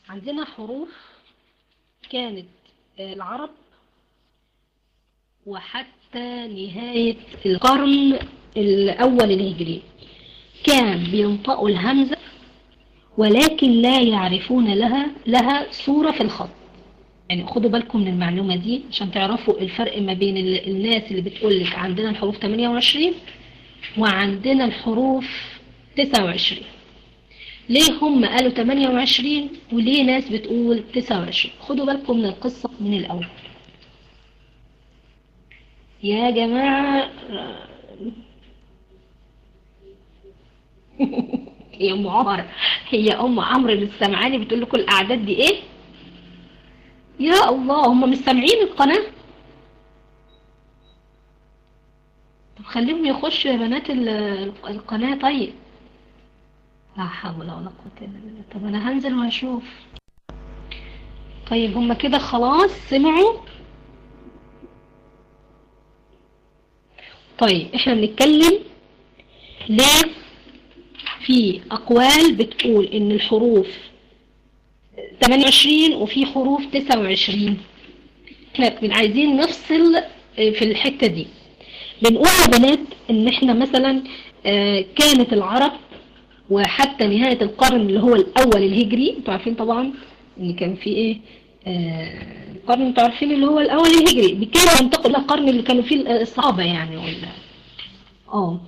عندنا حروف كانت العرب وحتى نهاية القرن الأول الهجري كان بينطقوا الهمزة ولكن لا يعرفون لها لها صورة في الخط يعني خدوا بالكم من المعلومة دي عشان تعرفوا الفرق ما بين الناس اللي بتقول لك عندنا الحروف 28 وعندنا الحروف 29 ليه هم قالوا 28 وليه ناس بتقول 29 خدوا بالكم من القصة من الأول يا جماعة هي ام عمر هي ام عمرو السمعاني بتقول لكم الاعداد دي ايه يا الله هم مش سامعين القناة طب خليهم يخشوا يا بنات القناة طيب لا حول ولا قوة الا بالله طب انا هنزل وهشوف طيب هم كده خلاص سمعوا طيب احنا بنتكلم ليه في أقوال بتقول إن الحروف 28 وفي حروف 29 احنا عايزين نفصل في الحتة دي بنقول يا بنات إن احنا مثلا كانت العرب وحتى نهاية القرن اللي هو الأول الهجري انتوا عارفين طبعا إن كان في إيه القرن انتوا عارفين اللي هو الأول الهجري كانوا ينتقل القرن اللي كانوا فيه الصحابة يعني ولا اه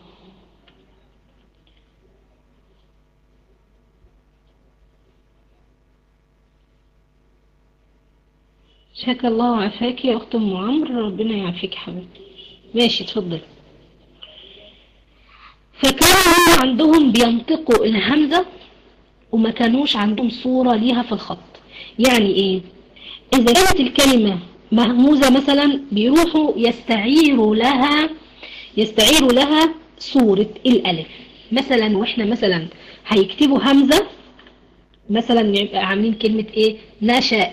شكى الله وعافاك يا أخت أم عمرو ربنا يعافيك حبيبتي ماشي اتفضل فكانوا عندهم بينطقوا الهمزة وما كانوش عندهم صورة ليها في الخط يعني ايه إذا كانت الكلمة مهموزة مثلا بيروحوا يستعيروا لها يستعيروا لها صورة الألف مثلا واحنا مثلا هيكتبوا همزة مثلا عاملين كلمة ايه نشأ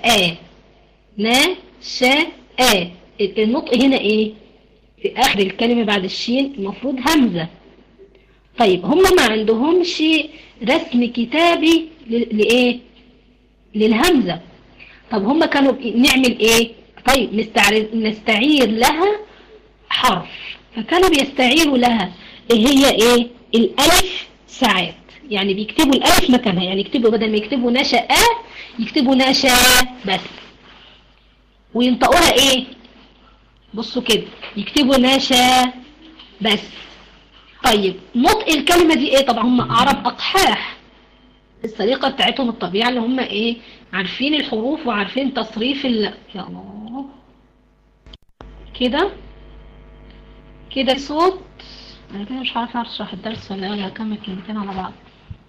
نشأ النطق هنا ايه في اخر الكلمة بعد الشين المفروض همزة طيب هم ما عندهمش رسم كتابي لايه للهمزة طب هم كانوا نعمل ايه طيب نستعير, نستعير لها حرف فكانوا بيستعيروا لها اللي هي ايه الالف ساعات يعني بيكتبوا الالف مكانها يعني يكتبوا بدل ما يكتبوا نشأ يكتبوا نشأ بس وينطقوها ايه بصوا كده يكتبوا نشا بس طيب نطق الكلمة دي ايه طبعا هم عرب اقحاح السريقة بتاعتهم الطبيعة اللي هم ايه عارفين الحروف وعارفين تصريف ال يا الله كده كده صوت انا كده مش عارفه اشرح الدرس ولا ولا هكمل كلمتين على بعض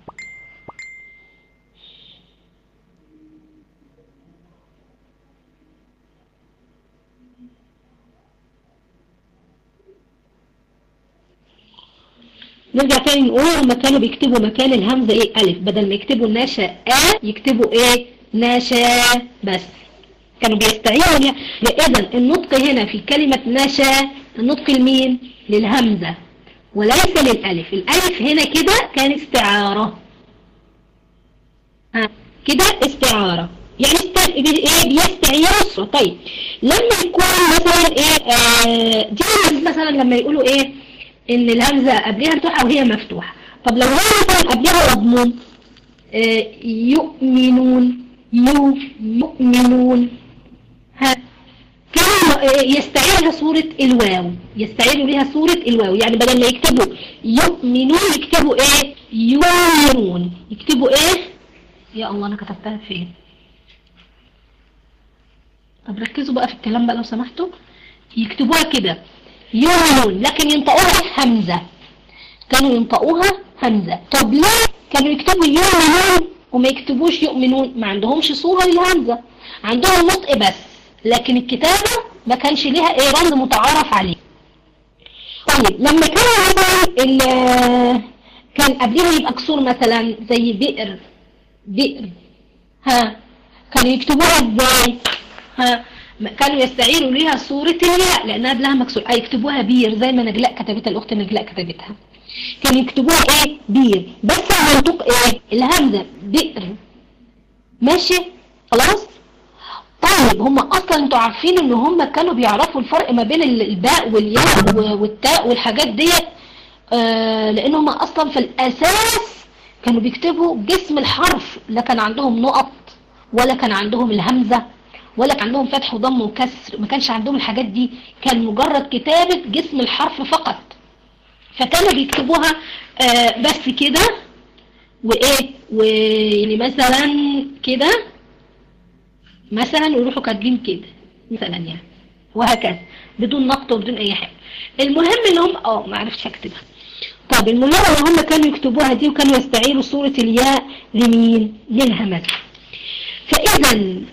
نرجع تاني نقول هما كانوا بيكتبوا مكان الهمزة ايه ألف بدل ما يكتبوا نشا آ يكتبوا ايه نشا بس كانوا بيستعيروا إذا النطق هنا في كلمة نشا النطق لمين للهمزة وليس للألف الألف هنا كده كان استعارة ها كده استعارة يعني است... ايه بيستعيروا طيب لما يكون مثلا ايه آه دي مثلا لما يقولوا ايه ان الهمزة قبلها مفتوحة وهي مفتوحة طب لو هو مثلا قبلها مضمون آه يؤمنون يو يؤمنون ها كانوا يستعيرها صورة الواو يستعيروا لها صورة الواو يعني بدل ما يكتبوا يؤمنون يكتبوا ايه يؤمنون يكتبوا ايه يا الله انا كتبتها فين طب ركزوا بقى في الكلام بقى لو سمحتوا يكتبوها كده يؤمنون لكن ينطقوها همزة كانوا ينطقوها همزة طب ليه كانوا يكتبوا يؤمنون وما يكتبوش يؤمنون ما عندهمش صورة للهمزة عندهم نطق بس لكن الكتابة ما كانش ليها ايه رمز متعارف عليه طيب لما كان مثلا كان قبلها يبقى كسور مثلا زي بئر بئر ها كانوا يكتبوها ازاي ها كانوا يستعيروا ليها صورة الياء لانها قبلها مكسور اي يكتبوها بير زي ما نجلاء كتبتها الاخت نجلاء كتبتها كانوا يكتبوها ايه بير بس على منطق ايه الهمزة بئر ماشي خلاص طيب هم اصلا انتوا عارفين ان هم كانوا بيعرفوا الفرق ما بين الباء والياء والتاء والحاجات ديت آه لان هم اصلا في الاساس كانوا بيكتبوا جسم الحرف لا كان عندهم نقط ولا كان عندهم الهمزة ولا كان عندهم فتح وضم وكسر ما كانش عندهم الحاجات دي كان مجرد كتابة جسم الحرف فقط فكانوا بيكتبوها آه بس كده وايه ويعني مثلا كده مثلا يروحوا كاتبين كده مثلا يعني وهكذا بدون نقط وبدون اي حاجه المهم ان هم اه ما عرفتش اكتبها طب المهم ان هم كانوا يكتبوها دي وكانوا يستعيروا صورة الياء لمين للهمز فاذا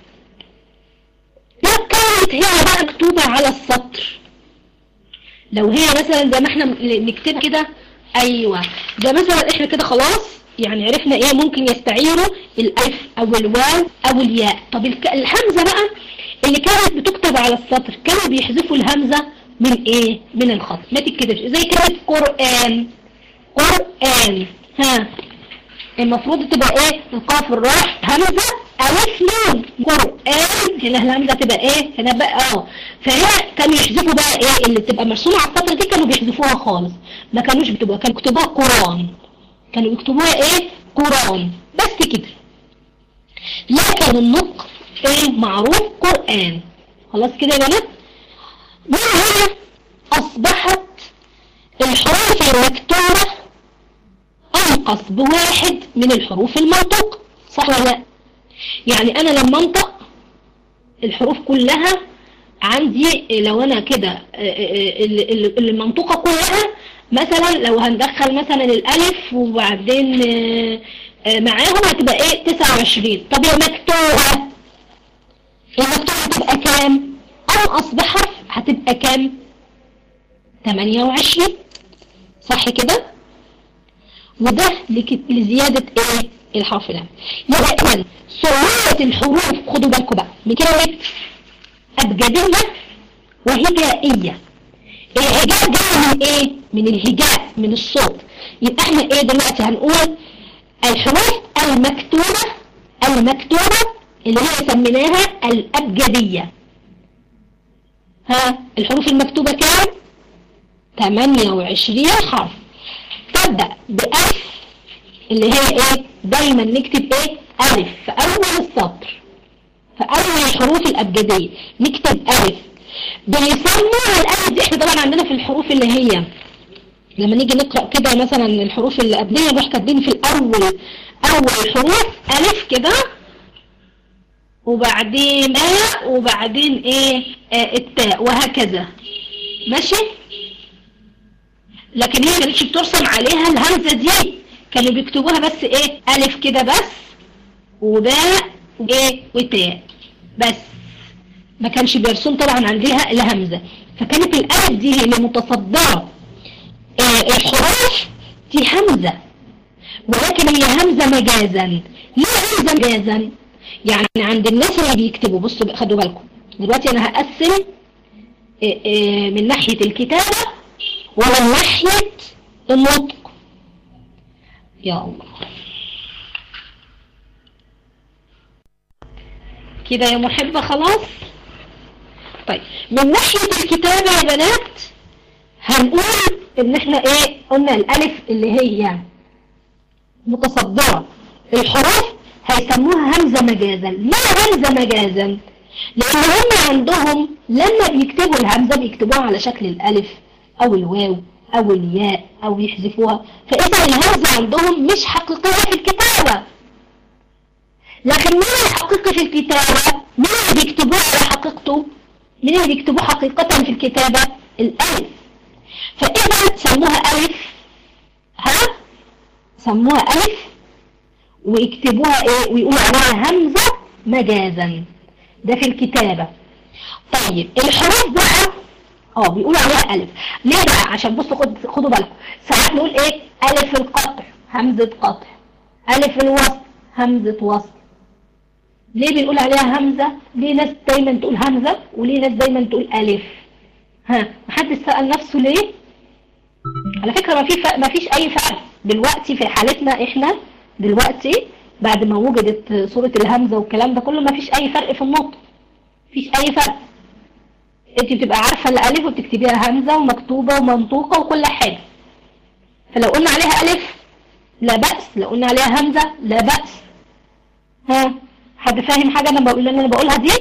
لو كانت هي بقى مكتوبة على السطر لو هي مثلا زي ما احنا نكتبها كده ايوه ده مثلا احنا كده خلاص يعني عرفنا ايه ممكن يستعيروا الالف او الواو او الياء طب الهمزة بقى اللي كانت بتكتب على السطر كانوا بيحذفوا الهمزة من ايه من الخط ما تتكتبش زي كلمة قرآن قرآن ها المفروض تبقى ايه القاف الراء همزة الف نون قرآن هنا الهمزة تبقى ايه هنا بقى اه فهي كانوا يحذفوا بقى ايه اللي تبقى مرسومة على السطر دي كانوا بيحذفوها خالص ما كانوش بتبقى كانوا يكتبوها قرآن كانوا يكتبوها ايه قرآن بس كده لكن النطق ايه معروف قرآن خلاص كده يا بنات من هنا اصبحت الحروف المكتوبة انقص بواحد من الحروف المنطق صح ولا لا يعني انا لما انطق الحروف كلها عندي لو انا كده المنطقة كلها مثلا لو هندخل مثلا الالف وبعدين معاهم هتبقى ايه 29 طب المكتوبة المكتوبة هتبقى كام انقص بحرف هتبقى كام 28 صح كده وده لزيادة ايه الحرف الهم يبقى اذا سرعة الحروف خدوا بالكم بقى بكلمة أبجدية وهجائية الهجاء جاي من ايه من الهجاء من الصوت يبقى احنا ايه دلوقتي هنقول الحروف المكتوبة المكتوبة اللي هي سميناها الأبجدية ها الحروف المكتوبة كام 28 حرف تبدأ بألف اللي هي ايه دايما نكتب ايه ألف في أول السطر في أول الحروف الأبجدية نكتب ألف بيسموها الألف دي احنا طبعا عندنا في الحروف اللي هي لما نيجي نقرأ كده مثلا الحروف اللي قبلية نروح كاتبين في الأول أول الحروف ألف كده وبعدين آه وبعدين ايه آه التاء وهكذا ماشي لكن هي كانتش بترسم عليها الهمزة دي كانوا بيكتبوها بس ايه ألف كده بس وباء وايه وتاء بس ما كانش بيرسم طبعا عندها الهمزة فكانت الألف دي اللي متصدرة آه الحروف دي همزة ولكن هي همزة مجازا ليه همزة مجازا يعني عند الناس اللي بيكتبوا بصوا خدوا بالكم دلوقتي انا هقسم آه آه من ناحية الكتابة ومن ناحية النطق يا الله كده يا محبة خلاص طيب من ناحية الكتابة يا بنات هنقول ان احنا ايه قلنا الالف اللي هي متصدرة الحروف هيسموها همزة مجازا ليه همزة مجازا لان هم عندهم لما بيكتبوا الهمزة بيكتبوها على شكل الالف او الواو او الياء او يحذفوها فاذا الهمزة عندهم مش حقيقية في الكتابة لكن مين الحقيقي في الكتابة مين اللي بيكتبوه على حقيقته مين اللي بيكتبوه حقيقة في الكتابة الالف فاذا سموها الف ها سموها الف ويكتبوها ايه ويقولوا عليها همزة مجازا ده في الكتابة طيب الحروف بقى اه بيقولوا عليها الف ليه بقى عشان بصوا خد خدوا بالكم ساعات نقول ايه الف القطع همزة قطع الف الوصل همزة وصل ليه بنقول عليها همزة ليه ناس دايما تقول همزة وليه ناس دايما تقول الف ها محدش سأل نفسه ليه على فكرة ما في ما فيش اي فرق دلوقتي في حالتنا احنا دلوقتي بعد ما وجدت صورة الهمزة والكلام ده كله ما فيش اي فرق في النطق مفيش اي فرق انت بتبقى عارفة الالف وبتكتبيها همزة ومكتوبة ومنطوقة وكل حاجة فلو قلنا عليها الف لا بأس لو قلنا عليها همزة لا بأس ها حد فاهم حاجة انا بقول انا بقولها دي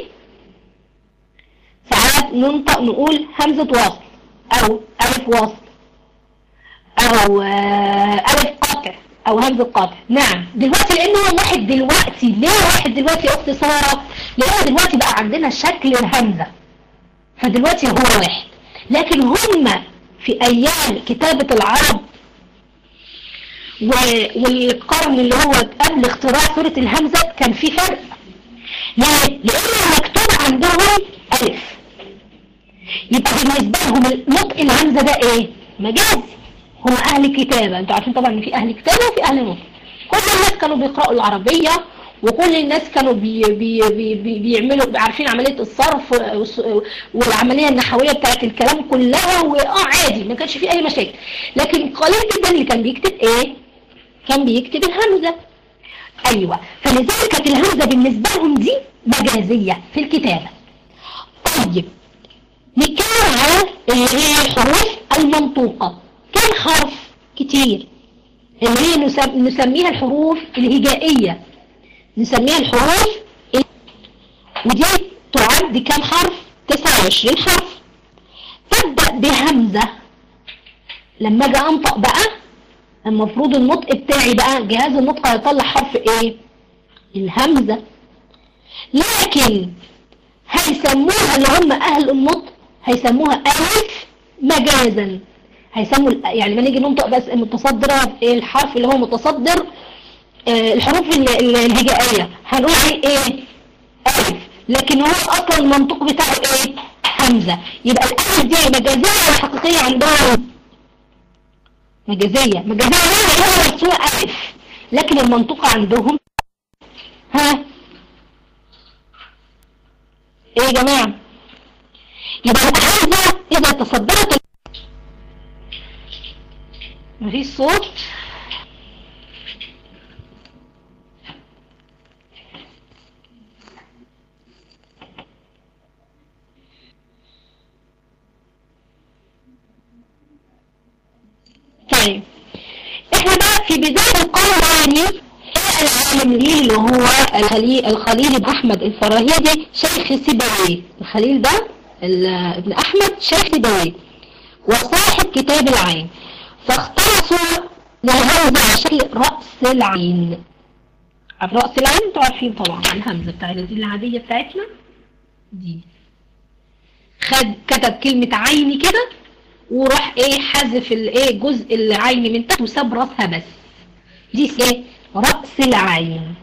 ساعات ننطق نقول همزة وصل او الف وصل او آه، الف قاطع او همزة قاطع نعم دلوقتي لانه واحد دلوقتي ليه واحد دلوقتي يا اخت سارة لان دلوقتي بقى عندنا شكل الهمزة فدلوقتي هو واحد لكن هم في ايام كتابة العرب و- والقرن اللي هو قبل اختراع سورة الهمزة كان في فرق ليه؟ لأن مكتوب عندهم ألف يبقى بالنسبة لهم نطق الهمزة ده ايه؟ مجازي هم أهل كتابة انتوا عارفين طبعا ان في أهل كتابة وفي أهل نطق كل الناس كانوا بيقرأوا العربية وكل الناس كانوا بي بي بي بي بيعملوا عارفين عملية الصرف والس- والعملية النحوية بتاعت الكلام كلها واه عادي ما كانش فيه أي مشاكل لكن قليل جدا اللي كان بيكتب ايه؟ كان بيكتب الهمزة ايوه فلذلك كانت الهمزة بالنسبة لهم دي مجازية في الكتابة طيب نتكلم على اللي هي الحروف المنطوقة كم حرف كتير اللي هي نسم- نسميها الحروف الهجائية نسميها الحروف ال- ودي تعد كم حرف 29 حرف تبدأ بهمزة لما اجي انطق بقى المفروض النطق بتاعي بقى جهاز النطق هيطلع حرف ايه الهمزة لكن هيسموها اللي هم اهل النطق هيسموها الف مجازا هيسموا ال- يعني ما نيجي ننطق بس المتصدرة الحرف اللي هو متصدر آه، الحروف ال- ال- الهجائية هنقول عليه ايه الف لكن هو اصلا المنطق بتاعه ايه همزة يبقى الالف دي مجازية ولا حقيقية عندهم مجازية مجازية هي هي مرسومة ألف لكن المنطقة عندهم ها ايه يا جماعة يبقى الهمزة إذا تصدرت ال- مفيش صوت طيب احنا بقى في بداية القرن الثاني العالم ليه اللي هو الخليل, الخليل بن احمد الفراهيدي شيخ سيبويه الخليل ده ال- ابن احمد شيخ سيبويه وصاحب كتاب العين فاختصوا للهمزة على شكل رأس العين عارف رأس العين انتوا عارفين طبعا الهمزة بتاعتنا دي العادية بتاعتنا دي خد كتب كلمة عيني كده وراح ايه حذف الايه جزء العين من تحت وساب راسها بس دي ايه رأس العين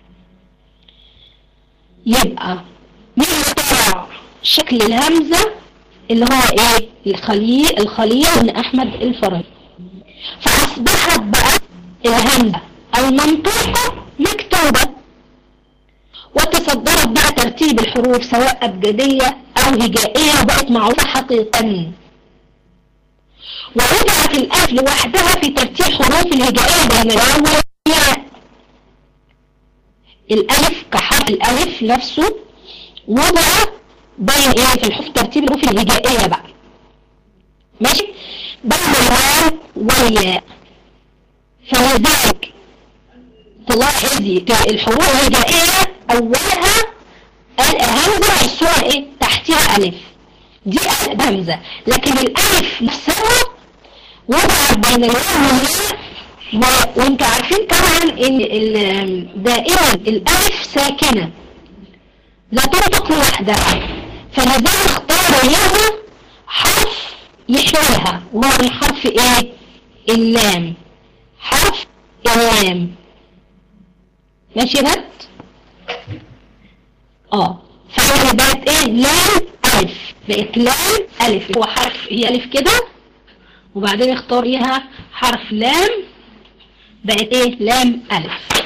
يبقى مين اخترع شكل الهمزة اللي هو ايه الخليل الخليل بن احمد الفرج فاصبحت بقى الهمزة المنطوقة مكتوبة وتصدرت بقى ترتيب الحروف سواء أبجدية أو هجائية وبقت معروفة حقيقة ووضعت الألف لوحدها في ترتيب حروف الهجائية بين الواو والياء الألف كحرف الألف نفسه وضع بين إيه في الحروف ترتيب الحروف الهجائية بقى ماشي بين الواو والياء فلذلك تلاحظي الحروف الهجائية أولها الهمزة مرسومة إيه تحتها ألف دي همزة لكن الألف نفسها وضعت بين الواو والياء و- وانتوا عارفين طبعا ان ال- دائما الألف ساكنة لا تنطق لوحدها فلذلك اختار لها حرف يحملها وهو الحرف ايه اللام حرف اللام ماشي يا بنت اه فهي بقت ايه لام الف بقت لام الف هو حرف هي الف كده وبعدين اختار ليها حرف لام بقت ايه لام الف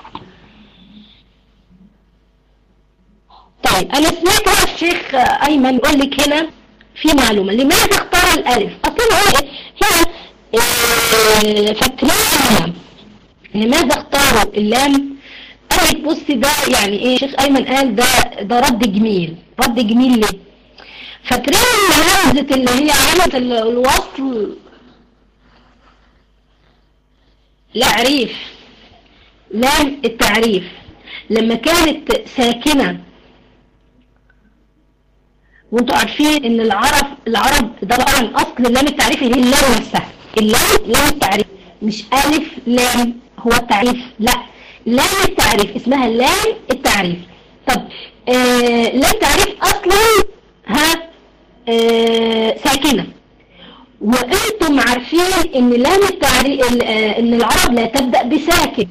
طيب انا سمعت بقى الشيخ ايمن يقول لك هنا في معلومة لماذا اختار الالف اصلا هو إيه؟ هنا إيه، فاكرين لماذا اختاروا اللام ولذلك بصي ده يعني ايه شيخ ايمن قال ده ده رد جميل رد جميل ليه فاكرين همزة اللي هي علامة ال- الوصل تعريف لام التعريف لما كانت ساكنة وانتوا عارفين ان العرب العرب ده طبعا اصل لام التعريف اللي هي اللام نفسها اللام لام التعريف مش الف لام هو التعريف لا لام التعريف اسمها لام التعريف طب آه لام تعريف اصلا ها آه ساكنة وانتم عارفين ان لام التعريف ال- آه، ان العرب لا تبدأ بساكن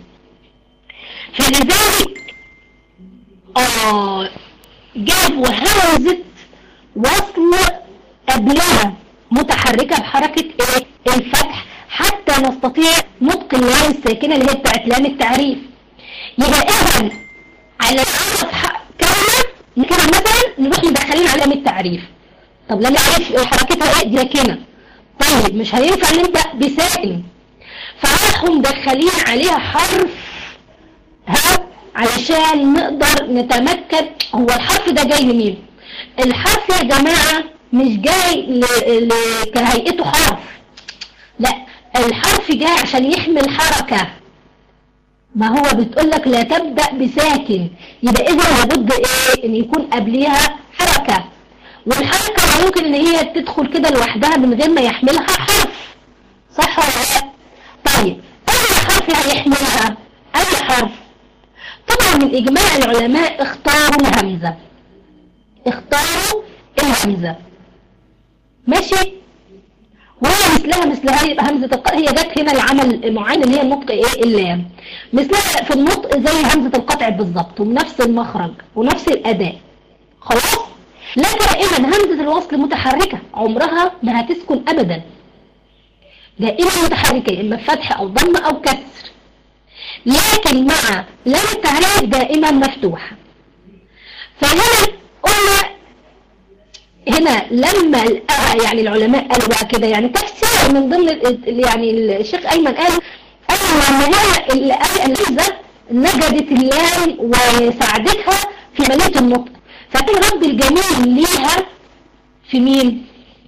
فلذلك آه جابوا همزة وصل قبلها متحركة بحركة ايه الفتح حتى نستطيع نطق اللام الساكنة اللي هي بتاعت لام التعريف يبقى اذا على نعرف ح- كلمة كده مثلا نروح مدخلين على لام التعريف طب لام التعريف حركتها ايه دي ساكنة طيب مش هينفع نبدأ بساكن فراحوا مدخلين عليها حرف ها علشان نقدر نتمكن هو الحرف ده جاي لمين الحرف يا جماعة مش جاي ل... ل... كهيئته حرف لا الحرف جاي عشان يحمل حركة ما هو بتقول لك لا تبدأ بساكن يبقى إذا لابد إيه إن يكون قبلها حركة والحركة ممكن إن هي تدخل كده لوحدها من غير ما يحملها حرف صح ولا لا؟ طيب أي حرف هيحملها أي حرف طبعا من إجماع العلماء اختاروا الهمزة اختاروا الهمزة ماشي وهي مثلها مثل هاي همزة القطع هي جت هنا لعمل معين اللي هي النطق ايه اللام مثلها في النطق زي همزة القطع بالظبط ونفس المخرج ونفس الأداء خلاص لا دائما همزة الوصل متحركة عمرها ما هتسكن أبدا دائما متحركة إما فتح أو ضم أو كسر لكن مع لام التعريف دائما مفتوحة فهنا قلنا هنا لما ال- آه يعني العلماء قالوا بقى كده يعني تفسير من ضمن ال- ال- يعني الشيخ أيمن قال قالوا لما هنا ال- قال الهمزة نجدت اللام وساعدتها في عملية النطق فكان رد الجميل ليها في مين؟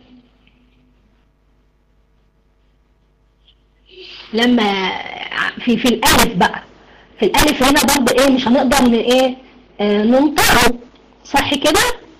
لما في في الالف بقى في الالف هنا برضه ايه مش هنقدر ن ايه آه ننطقه صح كده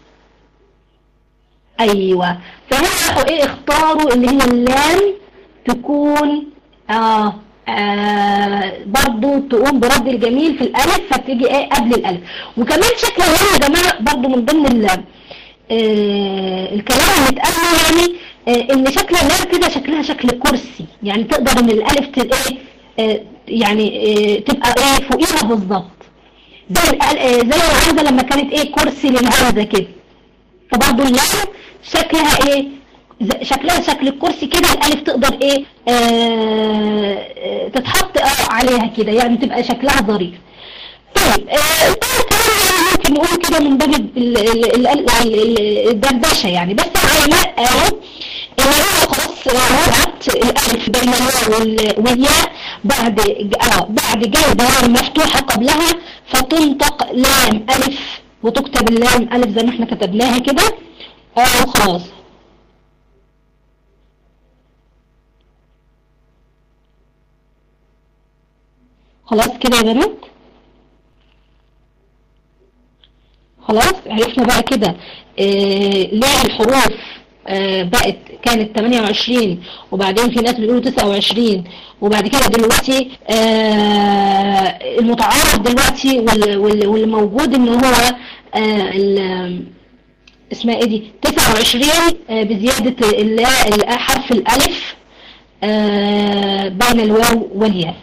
ايوه فهنا راحوا ايه اختاروا اللي هي اللام تكون اه آه برضو تقوم برد الجميل في الالف فتيجي ايه قبل الالف وكمان شكل اللام يا جماعه برضو من ضمن ال آه الكلام اللي اتقال يعني آه ان شكل اللام كده شكلها شكل كرسي يعني تقدر ان الالف تبقى ايه آه يعني آه تبقى ايه فوقيها بالظبط زي الأل- آه زي الهمزه لما كانت ايه كرسي للهمزه كده فبرضه اللام شكلها ايه ز- شكلها شكل الكرسي كده الالف تقدر ايه آه آه، تتحط آه عليها كده يعني تبقى شكلها ظريف طيب آه، ده كمان يعني ممكن نقول كده من باب ال- ال- ال- ال- ال- الدردشه يعني بس العلماء قالوا ان هو خلاص وضعت الالف بين الواو وال- والياء بعد ج- اه بعد جلدة مفتوحه قبلها فتنطق لام الف وتكتب اللام الف زي ما احنا كتبناها كده اه وخلاص خلاص كده يا بنات خلاص عرفنا بقى كده آه ليه الحروف آه بقت كانت 28 وبعدين في ناس بيقولوا 29 وبعد كده دلوقتي آه المتعارف دلوقتي وال- وال- واللي موجود ان هو آه ال- اسمها ايه دي 29 آه بزيادة اللا- ال- حرف الالف آه بين الواو والياء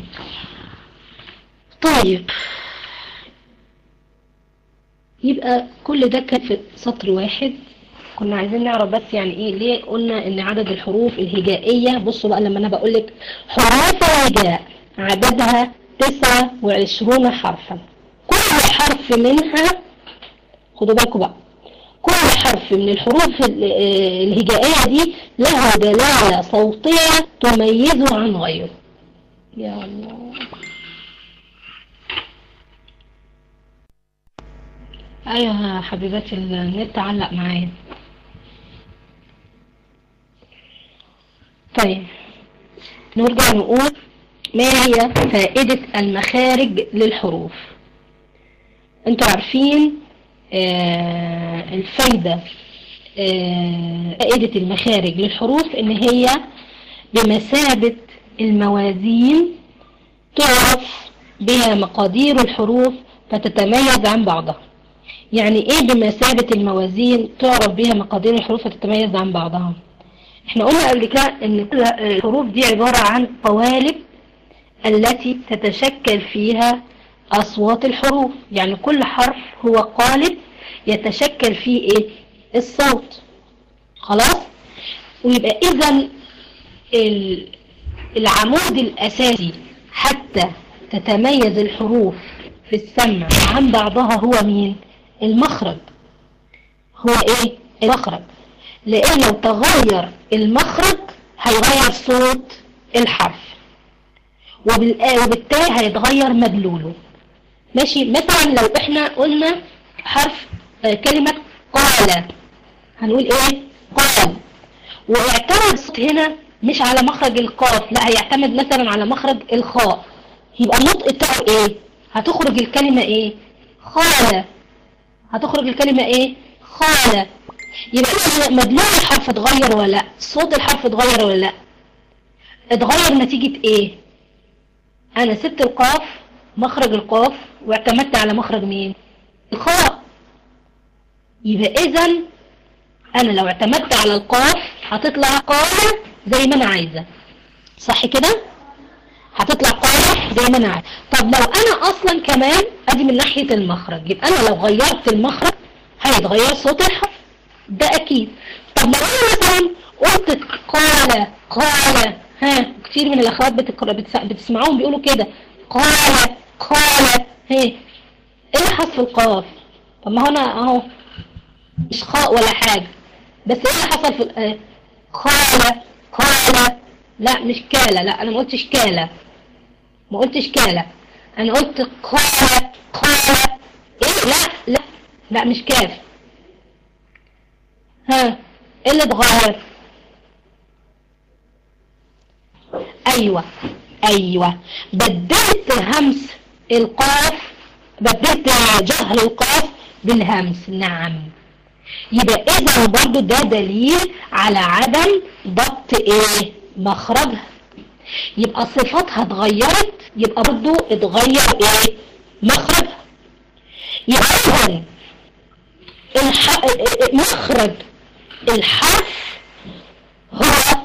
طيب يبقى كل ده كان في سطر واحد كنا عايزين نعرف بس يعني ايه ليه قلنا ان عدد الحروف الهجائية بصوا بقى لما انا بقول لك حروف الهجاء عددها 29 حرفا كل حرف منها خدوا بالكم بقى كل حرف من الحروف ال- آه، الهجائية دي لها دلالة صوتية تميزه عن غيره يا الله ايوه يا حبيباتي النت علق معايا طيب نرجع نقول ما هي فائدة المخارج للحروف انتوا عارفين آه الفايدة آه فائدة المخارج للحروف ان هي بمثابة الموازين تعرف بها مقادير الحروف فتتميز عن بعضها يعني ايه بمثابة الموازين تعرف بها مقادير الحروف فتتميز عن بعضها احنا قلنا قبل كده ان كل الحروف دي عبارة عن قوالب التي تتشكل فيها اصوات الحروف يعني كل حرف هو قالب يتشكل فيه ايه الصوت خلاص ويبقى اذا العمود الاساسي حتى تتميز الحروف في السمع عن بعضها هو مين المخرج هو ايه المخرج لان لو تغير المخرج هيغير صوت الحرف وبالتالي هيتغير مدلوله ماشي مثلا لو احنا قلنا حرف كلمة قال هنقول ايه قال واعتمد الصوت هنا مش على مخرج القاف لا هيعتمد مثلا على مخرج الخاء يبقى النطق بتاعه ايه هتخرج الكلمة ايه خالة هتخرج الكلمة ايه خالة يبقى مدلول الحرف اتغير ولا لا صوت الحرف اتغير ولا لا اتغير نتيجة ايه انا سبت القاف مخرج القاف واعتمدت على مخرج مين الخاء يبقى اذا انا لو اعتمدت على القاف هتطلع قاف زي ما انا عايزة صح كده هتطلع قاف زي ما انا عايزة طب لو انا اصلا كمان ادي من ناحية المخرج يبقى انا لو غيرت المخرج هيتغير صوت الحرف ده اكيد طب لو انا مثلا قلت قال قال ها كتير من الاخوات بتقرا بتسمعوهم بيقولوا كده قال قال هي ايه اللي حذف القاف طب ما هو انا اهو مش خاء ولا حاجه بس ايه اللي حصل في قال قال لا مش كاله لا انا ما قلتش كاله ما قلتش كاله انا قلت قال قال ايه لا لا لا مش كاف ها ايه اللي اتغير ايوه ايوه بدلت همس القاف بدلت جهر القاف بالهمس نعم يبقى اذا برضو ده دليل على عدم ضبط ايه مخرجها يبقى صفاتها اتغيرت يبقى برضو اتغير ايه مخرجها يبقى اذا الح... مخرج الحرف هو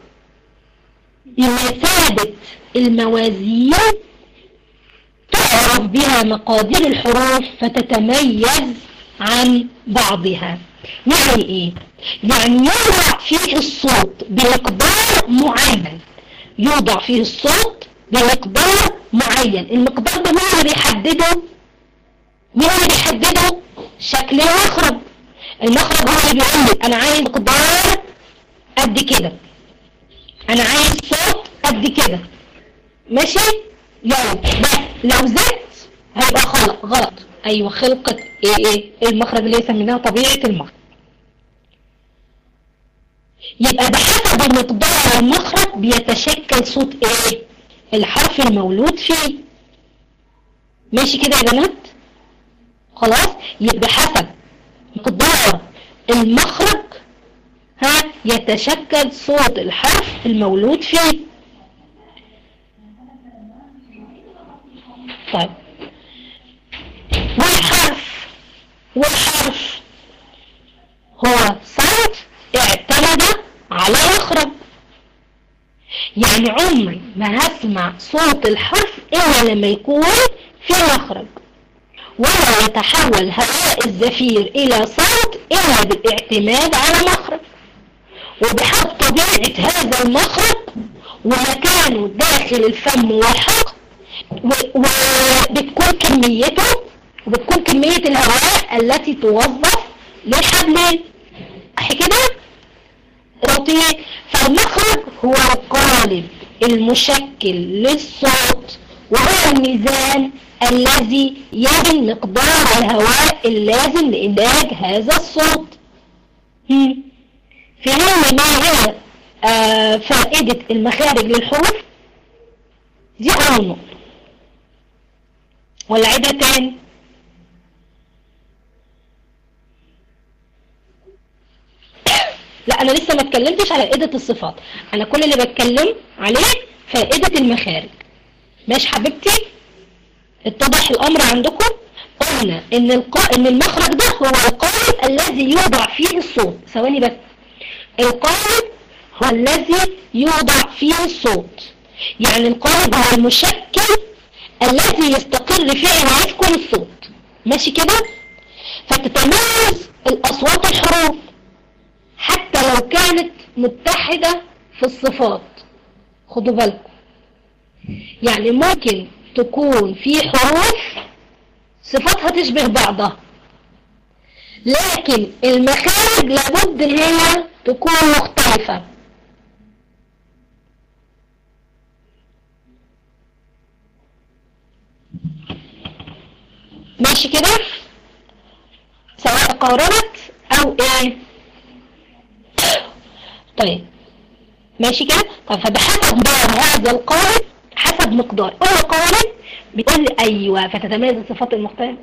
بمثابة الموازين تعرف بها مقادير الحروف فتتميز عن بعضها يعني ايه يعني يوضع فيه الصوت بمقدار معين يوضع فيه الصوت بمقدار معين المقدار ده مين اللي بيحدده مين اللي بيحدده شكل المخرج المخرج هو اللي بيقول لي انا عايز مقدار قد كده انا عايز صوت قد كده ماشي يلا بس لو زدت هيبقى خلق غلط ايوه خلقة ايه ايه المخرج اللي سميناها طبيعة المخرج يبقى بحسب مقدار المخرج بيتشكل صوت ايه الحرف المولود فيه ماشي كده يا بنات خلاص يبقى حسب مقدار المخرج ها يتشكل صوت الحرف المولود فيه طيب والحرف والحرف هو صوت اعتمد على مخرج يعني عمري ما هسمع صوت الحرف الا لما يكون في مخرج ولا يتحول هواء الزفير الى صوت الا بالاعتماد على مخرج وبحسب طبيعة هذا المخرج ومكانه داخل الفم والحلق وبتكون كميته وبتكون كمية الهواء التي توظف للحبلين صح كده رطيع فالمخرج هو القالب المشكل للصوت وهو الميزان الذي يزن مقدار الهواء اللازم لإنتاج هذا الصوت هم. فهمنا ما هي آه فائدة المخارج للحروف دي أول نقطة ولا عيدها تاني لا انا لسه ما اتكلمتش على فائدة الصفات انا كل اللي بتكلم عليه فائدة المخارج ماشي حبيبتي اتضح الامر عندكم قلنا ان القا... ان المخرج ده هو القالب الذي يوضع فيه الصوت ثواني بس القالب هو الذي يوضع فيه الصوت يعني القالب هو المشكل الذي يستقر فيه يسكن الصوت ماشي كده فتتميز الاصوات الحروف حتى لو كانت متحدة في الصفات خدوا بالكم يعني ممكن تكون في حروف صفاتها تشبه بعضها لكن المخارج لابد ان هي تكون مختلفة ماشي كده سواء قارنت او ايه طيب ماشي كده طب فبحسب مقدار هذا القارن حسب مقدار كل قارن بيقول لي ايوه فتتميز الصفات المختلفه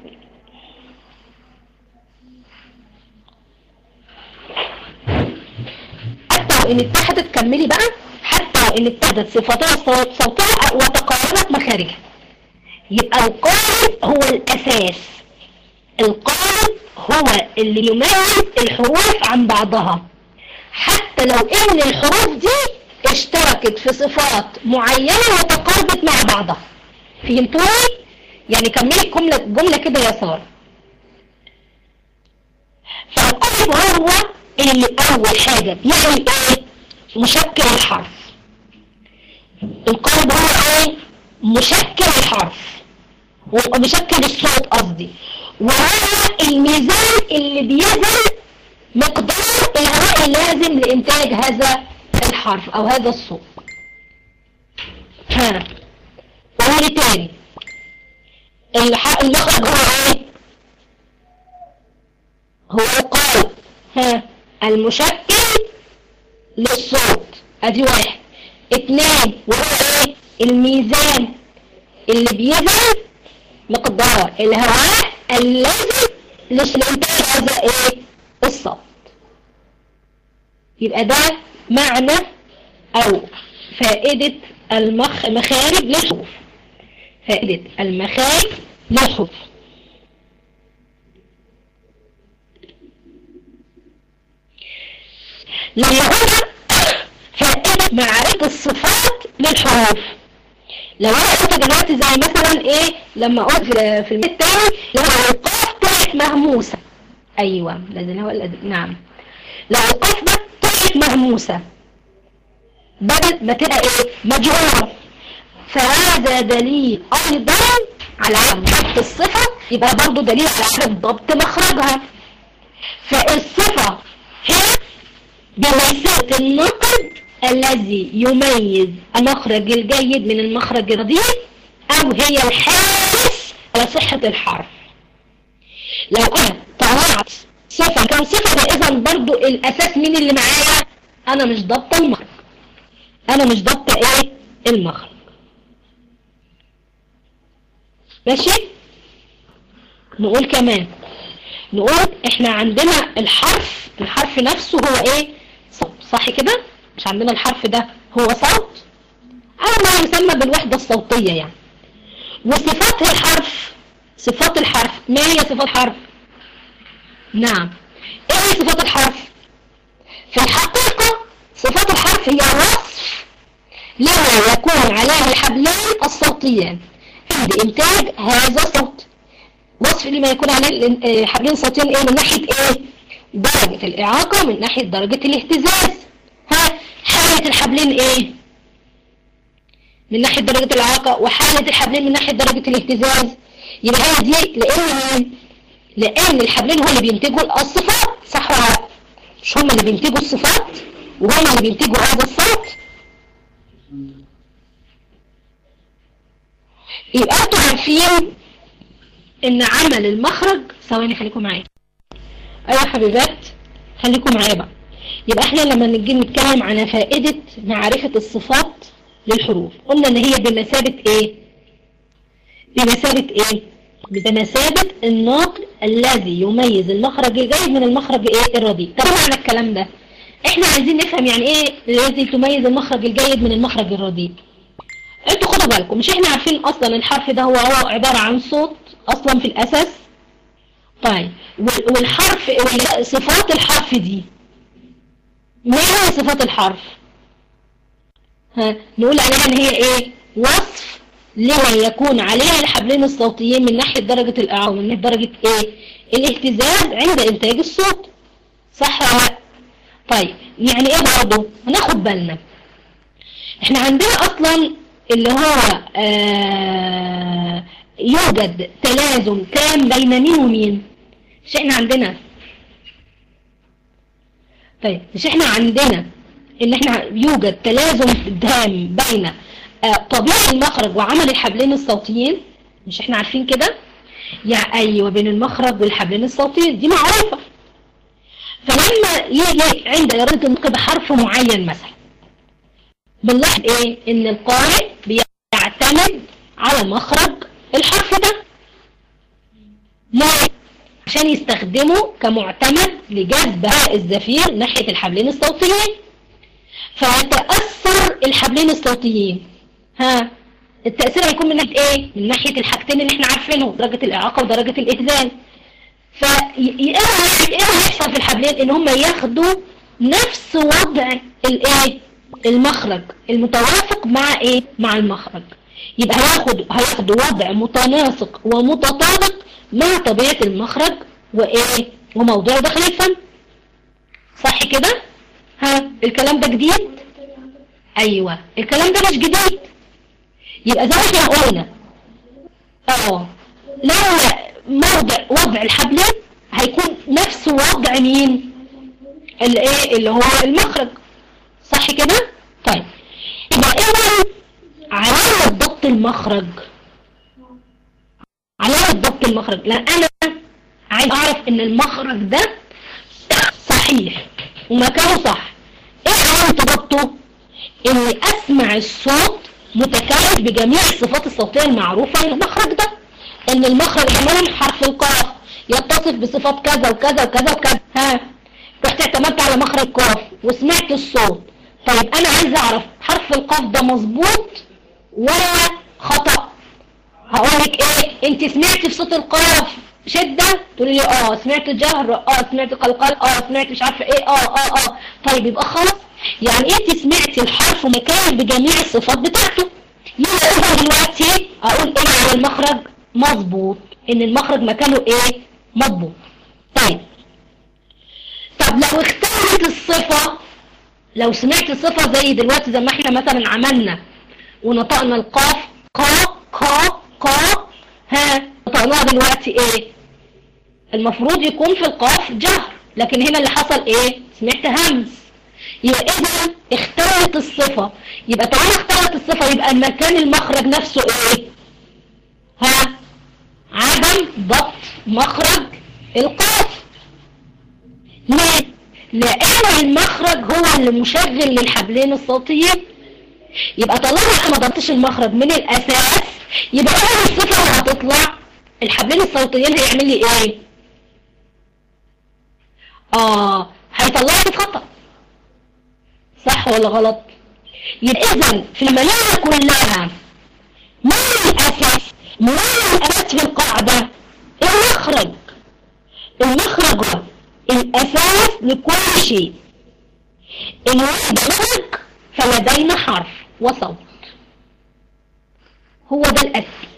حتى وان اتحدت كملي بقى حتى وان اتحدت صفاتها صوتها وتقاربت مخارجها يبقى القارن هو الاساس القارن هو اللي يميز الحروف عن بعضها حتى لو ان الحروف دي اشتركت في صفات معينة وتقاربت مع بعضها فهمتوني؟ يعني كملي الجملة جملة كده يا سارة فالقلب هو اللي اول حاجة بيعمل ايه؟ مشكل الحرف القلب هو ايه؟ مشكل الحرف ومشكل الصوت قصدي وهو الميزان اللي بيزن مقدار الهواء اللازم لإنتاج هذا الحرف أو هذا الصوت ها قولي تاني المخرج هو ايه هو القالب ها المشكل للصوت ادي واحد اتنين وهو ايه الميزان اللي بيزن مقدار الهواء اللازم لإنتاج هذا ايه الصوت يبقى ده معنى او فائدة المخ... المخارج للحروف فائدة المخارج للحروف لما هنا فائدة معرفة الصفات للحروف لو انا قلت دلوقتي زي مثلا ايه لما قلت في, في المثال التاني لو القاف طلعت مهموسة ايوه لازم هو نعم لو القاف ده طلعت مهموسة بدل ما تبقى ايه مجهورة فهذا دليل ايضا على عدم ضبط الصفة يبقى برضو دليل على عدم ضبط مخرجها فالصفة هي بمثابة النقد الذي يميز المخرج الجيد من المخرج الرديء او هي الحارس على صحة الحرف لو انا طلعت صفة كان صفة اذا برضو الاساس مين اللي معايا انا مش ضابطة المخرج انا مش ضابطة ايه المخرج ماشي نقول كمان نقول احنا عندنا الحرف الحرف نفسه هو ايه صوت صح كده مش عندنا الحرف ده هو صوت او ما يسمى بالوحدة الصوتية يعني وصفات الحرف صفات الحرف ما هي صفات الحرف نعم ايه هي صفات الحرف في الحقيقة صفات الحرف هي وصف لما يكون عليه الحبلين الصوتيان بإنتاج هذا الصوت وصف لما يكون عليه الحبلين الصوتيين ايه من ناحية ايه درجة الإعاقة من ناحية درجة الاهتزاز ها حالة الحبلين ايه من ناحية درجة الإعاقة وحالة الحبلين من ناحية درجة الاهتزاز يبقى هي دي لأن لأن الحبلين هو اللي بينتجوا الصفات صح ولا لا مش هم اللي بينتجوا الصفات وهم اللي بينتجوا هذا الصوت يبقى انتوا عارفين ان عمل المخرج ثواني خليكم معايا ايوه حبيبات خليكم معايا بقى يبقى احنا لما نيجي نتكلم عن فائدة معرفة الصفات للحروف قلنا ان هي بمثابة ايه بمثابة ايه بمثابة الناطق الذي يميز المخرج الجيد من المخرج ايه الرديء طب معنى الكلام ده احنا عايزين نفهم يعني ايه الذي تميز المخرج الجيد من المخرج الرديء انتوا خدوا بالكم مش احنا عارفين اصلا الحرف ده هو هو عبارة عن صوت اصلا في الاساس طيب والحرف صفات الحرف دي ما هي صفات الحرف ها نقول عليها ان هي ايه وصف لما يكون عليها الحبلين الصوتيين من ناحية درجة الاعاون من ناحية درجة ايه الاهتزاز عند انتاج الصوت صح ولا لا طيب يعني ايه برضه هناخد بالنا احنا عندنا اصلا اللي هو آه يوجد تلازم تام بين مين ومين مش احنا عندنا طيب مش احنا عندنا ان احنا يوجد تلازم تام بين آه طبيعة المخرج وعمل الحبلين الصوتيين مش احنا عارفين كده يعني ايوه بين المخرج والحبلين الصوتيين دي معروفة فلما يجي عند إرادة النطق بحرف معين مثلا بنلاحظ ايه ان القارئ بيعتمد على مخرج الحرف ده ليه عشان يستخدمه كمعتمد لجذب هاء الزفير ناحية الحبلين الصوتيين فيتأثر الحبلين الصوتيين ها التأثير هيكون من ناحية ايه من ناحية الحاجتين اللي احنا عارفينهم درجة الإعاقة ودرجة الإهزال فايه هيحصل في الحبلين ان هم ياخدوا نفس وضع الايه المخرج المتوافق مع ايه مع المخرج يبقى هياخد هياخدوا وضع متناسق ومتطابق مع طبيعة المخرج وايه وموضوع داخل الفم صح كده ها الكلام ده جديد ايوه الكلام ده مش جديد يبقى زي ما احنا قلنا اه لا موضع وضع الحبلين هيكون نفس وضع مين الايه اللي هو المخرج صح كده طيب يبقى ايه علامة ضبط المخرج علامة ضبط المخرج لان انا عايز اعرف ان المخرج ده صحيح ومكانه صح ايه علامة ضبطه اني اسمع الصوت متكرر بجميع الصفات الصوتية المعروفة للمخرج ده ان المخرج مثلا حرف القاف يتصف بصفات كذا وكذا وكذا وكذا ها رحت اعتمدت على مخرج قاف وسمعت الصوت طيب انا عايز اعرف حرف القاف ده مظبوط ولا خطأ هقول لك ايه انت سمعتي في صوت القاف شدة تقولي لي اه سمعت جهر اه سمعت قلقل اه سمعت مش عارفه ايه اه اه اه طيب يبقى خلاص يعني انت سمعتي الحرف مكان بجميع الصفات بتاعته يبقى دلوقتي اقول ايه المخرج مظبوط ان المخرج مكانه ايه مظبوط طيب طب لو اختلفت الصفة لو سمعت الصفة زي دلوقتي زي ما احنا مثلا عملنا ونطقنا القاف قا قا قا ها نطقناها دلوقتي ايه المفروض يكون في القاف جهر لكن هنا اللي حصل ايه سمعت همس يبقى اذا اختلفت الصفة يبقى طالما اختلفت الصفة يبقى المكان المخرج نفسه ايه ها عدم ضبط مخرج القاف ليه؟ لأن المخرج هو اللي مشغل للحبلين الصوتيين يبقى طالما انا ما ضبطش المخرج من الأساس يبقى اول الصفة اللي هتطلع الحبلين الصوتيين هيعمل لي ايه؟ اه هيطلع لي خطأ صح ولا غلط؟ يبقى اذا في المناعة كلها ما الأساس ما الأساس في القاعدة المخرج المخرج هو الأساس لكل شيء إن وجد مخرج فلدينا حرف وصوت هو ده الأساس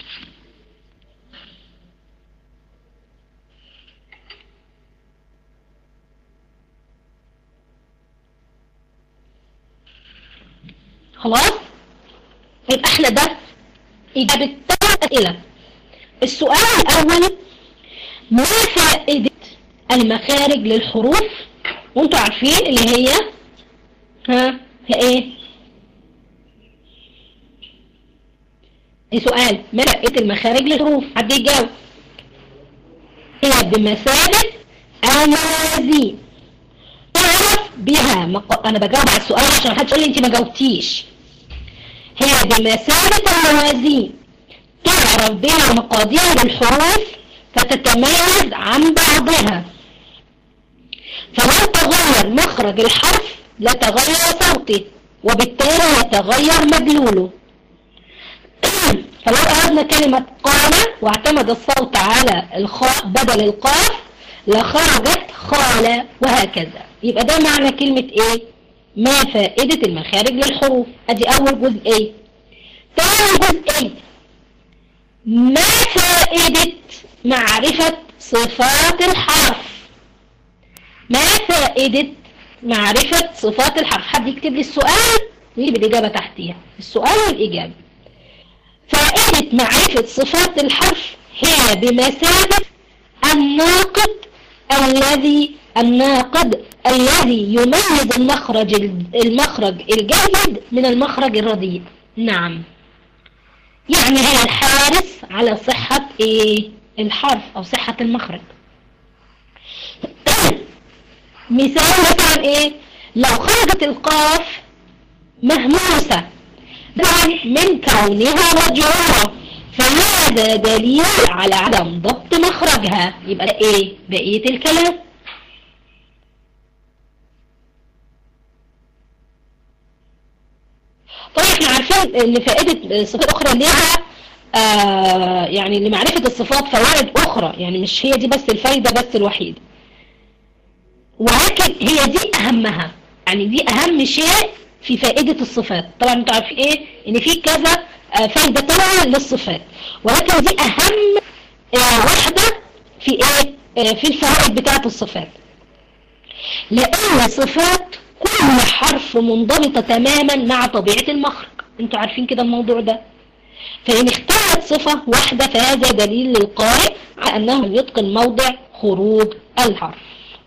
خلاص يبقى احنا ده إجابة ثلاث أسئلة السؤال الأول ما فائدة المخارج للحروف وانتوا عارفين اللي هي ها هي ايه سؤال ما فائدة المخارج للحروف حد يجاوب هي بمثابة الموازين تعرف بها مق... انا بجاوب على السؤال عشان محدش يقول لي انت ما جاوبتيش هي بمثابة الموازين تعرف بها مقادير الحروف فتتميز عن بعضها فلو تغير مخرج الحرف لتغير صوته وبالتالي يتغير مدلوله فلو أردنا كلمة قام واعتمد الصوت على الخاء بدل القاف لخرجت خال وهكذا يبقى ده معنى كلمة ايه ما فائدة المخارج للحروف ادي اول جزء ايه ثاني جزء ايه ما فائدة معرفة صفات الحرف ما فائدة معرفة صفات الحرف حد يكتب لي السؤال ويجيب الإجابة تحتيها السؤال والإجابة فائدة معرفة صفات الحرف هي بمثابة الناقد الذي الناقد الذي يميز المخرج المخرج الجيد من المخرج الرديء نعم يعني هي الحارس على صحة ايه الحرف او صحة المخرج مثال مثلا ايه لو خرجت القاف مهموسة طبعا من كونها مجرورة فهذا دليل على عدم ضبط مخرجها يبقى ده ايه بقية الكلام طبعا احنا عارفين ان فائدة صفات اخرى ليها آه يعني لمعرفة الصفات فوائد اخرى يعني مش هي دي بس الفايدة بس الوحيدة ولكن هي دي اهمها يعني دي اهم شيء في فائدة الصفات طبعا انتوا عارفين ايه ان في كذا آه فايدة طبعا للصفات ولكن دي اهم آه واحدة في ايه آه في الفوائد بتاعة الصفات لان صفات كل حرف منضبطة تماما مع طبيعة المخرج انتوا عارفين كده الموضوع ده فإن اختارت صفة واحدة فهذا دليل للقارئ على أنه يتقن موضع خروج الحرف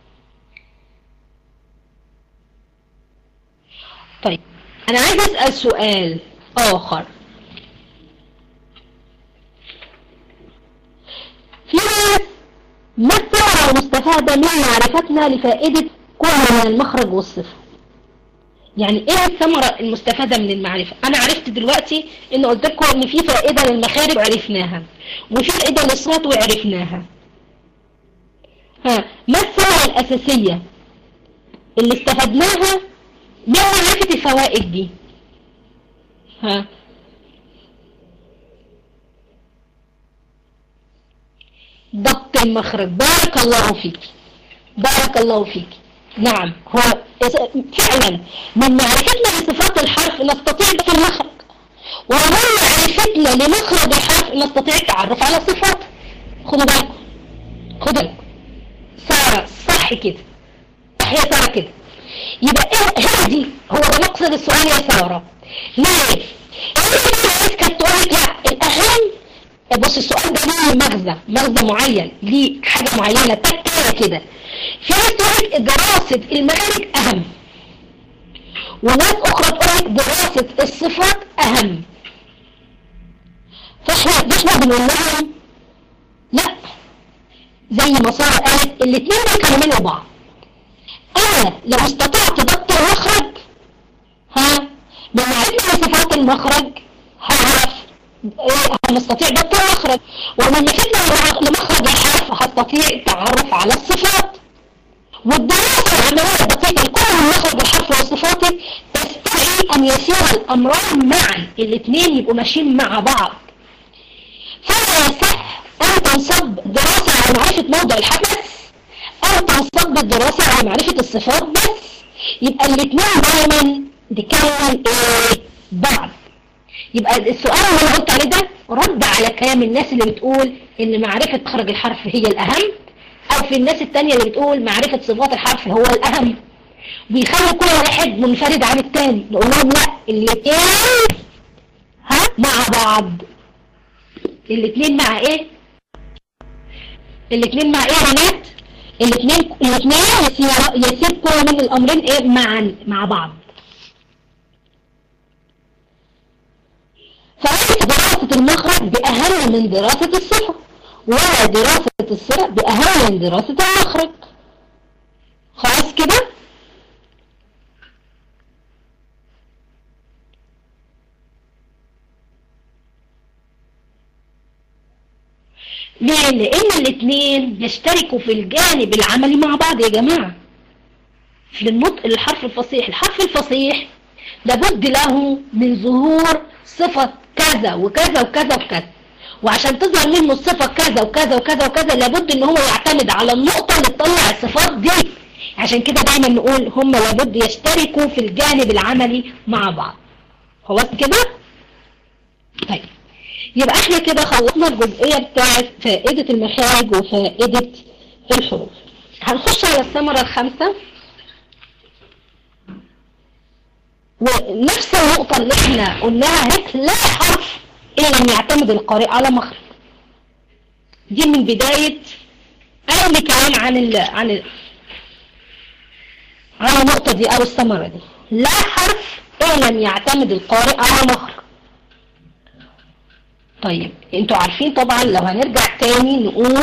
طيب أنا عايز أسأل سؤال آخر في ناس ما الثمرة المستفادة من معرفتنا لفائدة كل من المخرج والصفة يعني ايه الثمرة المستفادة من المعرفة انا عرفت دلوقتي ان قلت لكم ان في فائدة للمخارج وعرفناها وفي فائدة للصوت وعرفناها ها ما الثمرة الاساسية اللي استفدناها من معرفة الفوائد دي ها ضبط المخرج بارك الله فيك بارك الله فيك نعم هو فعلا من معرفتنا لصفات الحرف نستطيع ضبط المخرج ومن معرفتنا لمخرج الحرف نستطيع التعرف على صفاته خدوا بالكم خدوا بالكم سارة صح كده صح يا سارة كده يبقى ايه هي دي هو ده مقصد السؤال يا سارة ليه؟ الناس كانت تقول لك لا الاهم بص السؤال ده ليه مغزى مغزى معين ليه حاجة معينة تكتيرة كده في ناس تقول لك دراسة المخارج أهم وناس أخرى تقول لك دراسة الصفات أهم فاحنا احنا بنقول لهم لا زي ما سارة قالت الاثنين بيكملوا بعض أنا لو استطعت ضبط المخرج ها من معرفة صفات المخرج هعرف هنستطيع ضبط المخرج ومن معرفتنا لمخرج الحرف هستطيع التعرف على الصفات والدراسة العملية الدقيقة لكل مخرج الحرف وصفاته تستدعي أن يسير الأمران معا الاثنين يبقوا ماشيين مع بعض فلا يصح أن تنصب دراسة على معرفة موضع الحرف بس أو تنصب الدراسة على معرفة الصفات بس يبقى الاثنين دايما بيكمل ايه بعض يبقى السؤال اللي انا قلت عليه ده رد على كلام الناس اللي بتقول ان معرفة مخرج الحرف هي الأهم او في الناس التانية اللي بتقول معرفة صفات الحرف هو الاهم بيخلي كل واحد منفرد عن التاني نقول لهم لا الاتنين ها مع بعض الاتنين مع ايه الاتنين مع ايه يا بنات الاتنين الاتنين يسير, يسير كل من الامرين ايه معا مع بعض فليس دراسة المخرج بأهم من دراسة الصفة ولا دراسة الصفة بأهم من دراسة المخرج خلاص كده ليه؟ لأن الاثنين بيشتركوا في الجانب العملي مع بعض يا جماعة في النطق الحرف الفصيح الحرف الفصيح لابد له من ظهور صفة كذا وكذا وكذا وكذا وعشان تظهر منه الصفة كذا وكذا وكذا وكذا لابد ان هو يعتمد على النقطة اللي تطلع الصفات دي عشان كده دايما نقول هم لابد يشتركوا في الجانب العملي مع بعض خلاص كده طيب يبقى احنا كده خلصنا الجزئية بتاعت فائدة المخارج وفائدة الحروف هنخش على الثمرة الخامسة ونفس النقطة اللي احنا قلناها هيك لا حرف إلا لم يعتمد القارئ على مخرج دي من بداية أي كلام عن ال عن ال عن النقطة دي أو الثمرة دي لا حرف إلا لم يعتمد القارئ على مخرج طيب انتوا عارفين طبعا لو هنرجع تاني نقول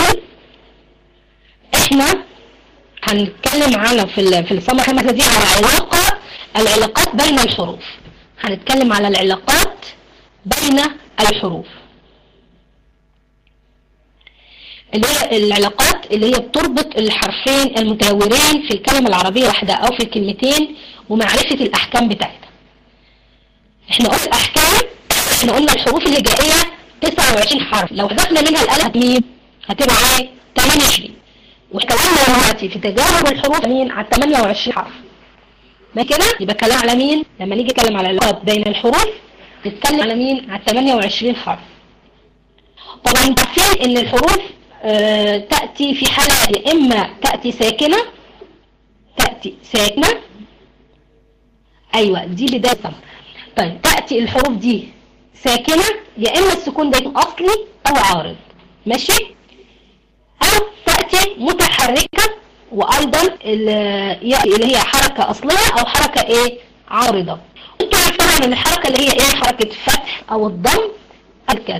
احنا هنتكلم على في في الثمرة الخامسة دي على علاقة العلاقات بين الحروف هنتكلم على العلاقات بين الحروف اللي هي العلاقات اللي هي بتربط الحرفين المتجاورين في الكلمة العربية واحدة او في الكلمتين ومعرفة الاحكام بتاعتها احنا قلنا الاحكام احنا قلنا الحروف الهجائية 29 حرف لو حذفنا منها الالف مين هتبقى ايه 28 واتكلمنا دلوقتي في تجاوب الحروف مين على 28 حرف ما كده يبقى كلام على مين لما نيجي نتكلم على العلاقات بين الحروف نتكلم على مين على 28 حرف طبعا انت عارفين ان الحروف آه تأتي في حالة يا اما تأتي ساكنة تأتي ساكنة ايوه دي بداية الصمت طيب تأتي الحروف دي ساكنة يا اما السكون ده اصلي او عارض ماشي او تأتي متحركة وايضا اللي هي حركة اصلية او حركة ايه عارضة انتوا عارفين طبعا ان الحركة اللي هي ايه حركة فتح او الضم الكسر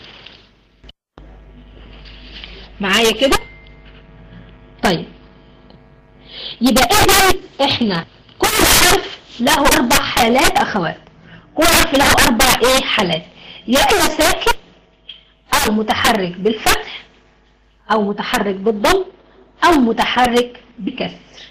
معايا كده طيب يبقى اذا احنا كل حرف له اربع حالات اخوات كل حرف له اربع ايه حالات يا اما ساكن او متحرك بالفتح او متحرك بالضم او متحرك بكسر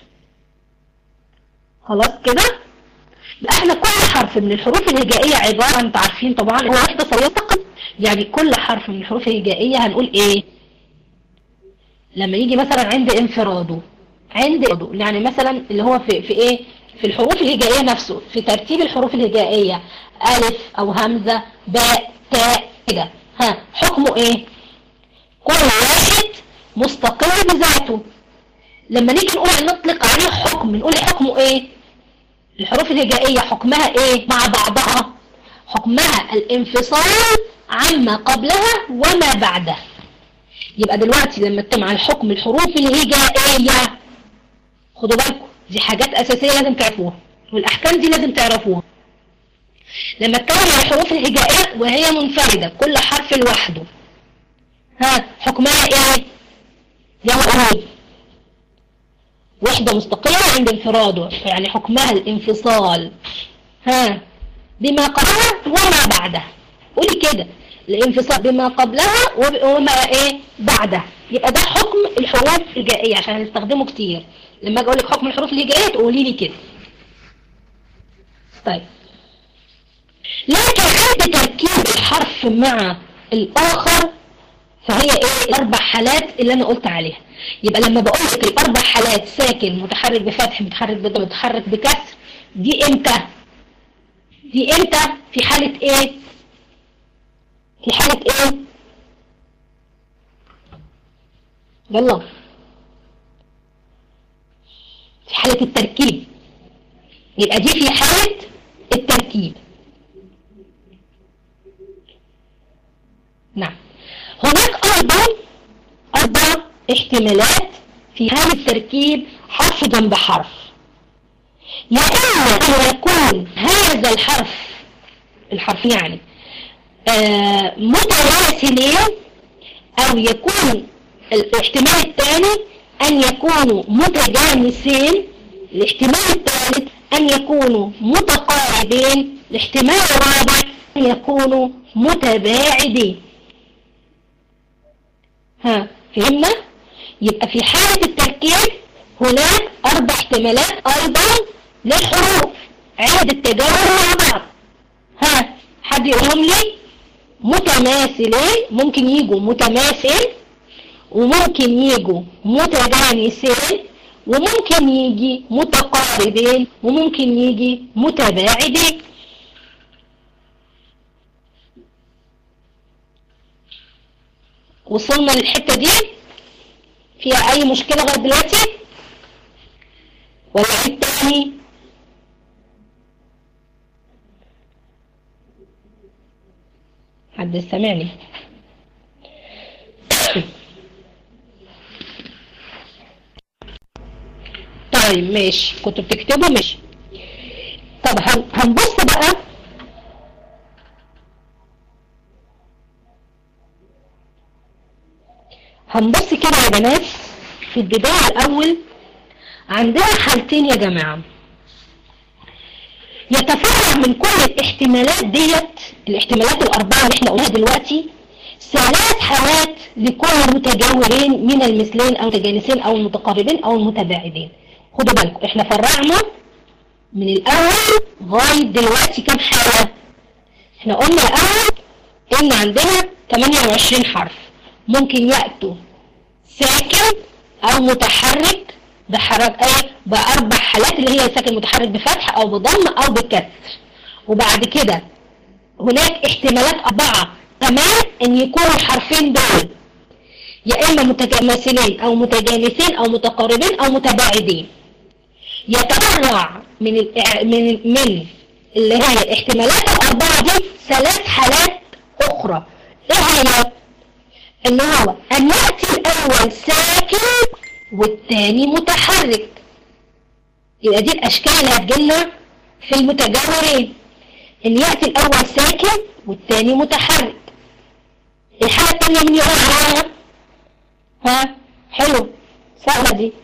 خلاص كده يبقى احنا كل حرف من الحروف الهجائية عبارة انتوا عارفين طبعا هو واحدة صغيرة فقط يعني كل حرف من الحروف الهجائية هنقول ايه لما يجي مثلا عند انفراده عند يعني مثلا اللي هو في, في ايه في الحروف الهجائية نفسه في ترتيب الحروف الهجائية ألف أو همزة باء تاء كده ها حكمه ايه كل واحد مستقل بذاته لما نيجي نقول نطلق عليه حكم نقول حكمه ايه الحروف الهجائية حكمها ايه مع بعضها حكمها الانفصال عما قبلها وما بعدها يبقى دلوقتي لما اتكلم الحكم الحروف الهجائية خدوا بالكم دي حاجات اساسية لازم تعرفوها والاحكام دي لازم تعرفوها لما اتكلم عن الحروف الهجائية وهي منفردة كل حرف لوحده ها حكمها ايه يوم وحدة مستقلة عند انفراده يعني حكمها الانفصال ها بما قبلها وما بعدها قولي كده الانفصال بما قبلها وما ايه بعدها يبقى ده حكم الحروف الهجائية عشان هنستخدمه كتير لما اجي اقول لك حكم الحروف الهجائية تقولي لي كده طيب لكن عند تركيب الحرف مع الاخر فهي ايه الاربع حالات اللي انا قلت عليها يبقى لما بقول لك الاربع حالات ساكن متحرك بفتح متحرك بضم متحرك بكسر دي امتى دي امتى في حالة ايه في حالة ايه يلا في حالة التركيب يبقى دي في حالة التركيب نعم هناك أيضا أربع احتمالات في هذا التركيب حرف جنب حرف يا إما أن يكون هذا الحرف الحرف يعني آه متماثلين او يكون الاحتمال الثاني ان يكونوا متجانسين الاحتمال الثالث ان يكونوا متقاربين الاحتمال الرابع ان يكونوا متباعدين ها فهمنا يبقى في حالة التركيب هناك اربع احتمالات ايضا للحروف عند التجاوب مع بعض ها حد يقولهم لي متماثلين ممكن يجوا متماثل وممكن يجوا متجانسين وممكن يجي متقاربين وممكن يجي متباعدين وصلنا للحتة دي فيها اي مشكلة لغاية دلوقتي ولا عيد تاني حد سامعني طيب ماشي كنتوا بتكتبوا ماشي طب هنبص بقى هنبص كده يا بنات في البداية الأول عندنا حالتين يا جماعة يتفرع من كل الاحتمالات ديت الاحتمالات الأربعة اللي احنا قلناها دلوقتي ثلاث حالات لكل متجاورين من المثلين أو المتجانسين أو المتقاربين أو المتباعدين خدوا بالكم احنا فرعنا من الأول لغاية دلوقتي كام حالة احنا قلنا الأول إن عندنا 28 حرف ممكن يأتوا ساكن أو متحرك بحركة ايه بأربع حالات اللي هي ساكن متحرك بفتح أو بضم أو بكسر وبعد كده هناك احتمالات أربعة كمان إن يكونوا الحرفين دول يا إما متماثلين أو متجانسين أو متقاربين أو متباعدين يتفرع من ال من من اللي هي الاحتمالات الأربعة دي ثلاث حالات أخرى إيه هي؟ إن هو أن يأتي الأول ساكن والتاني متحرك يبقى دي الأشكال اللي هتجيلنا في المتجاورين إن يأتي الأول ساكن والتاني متحرك الحالة التانية من يقول عليها ها حلو سهلة دي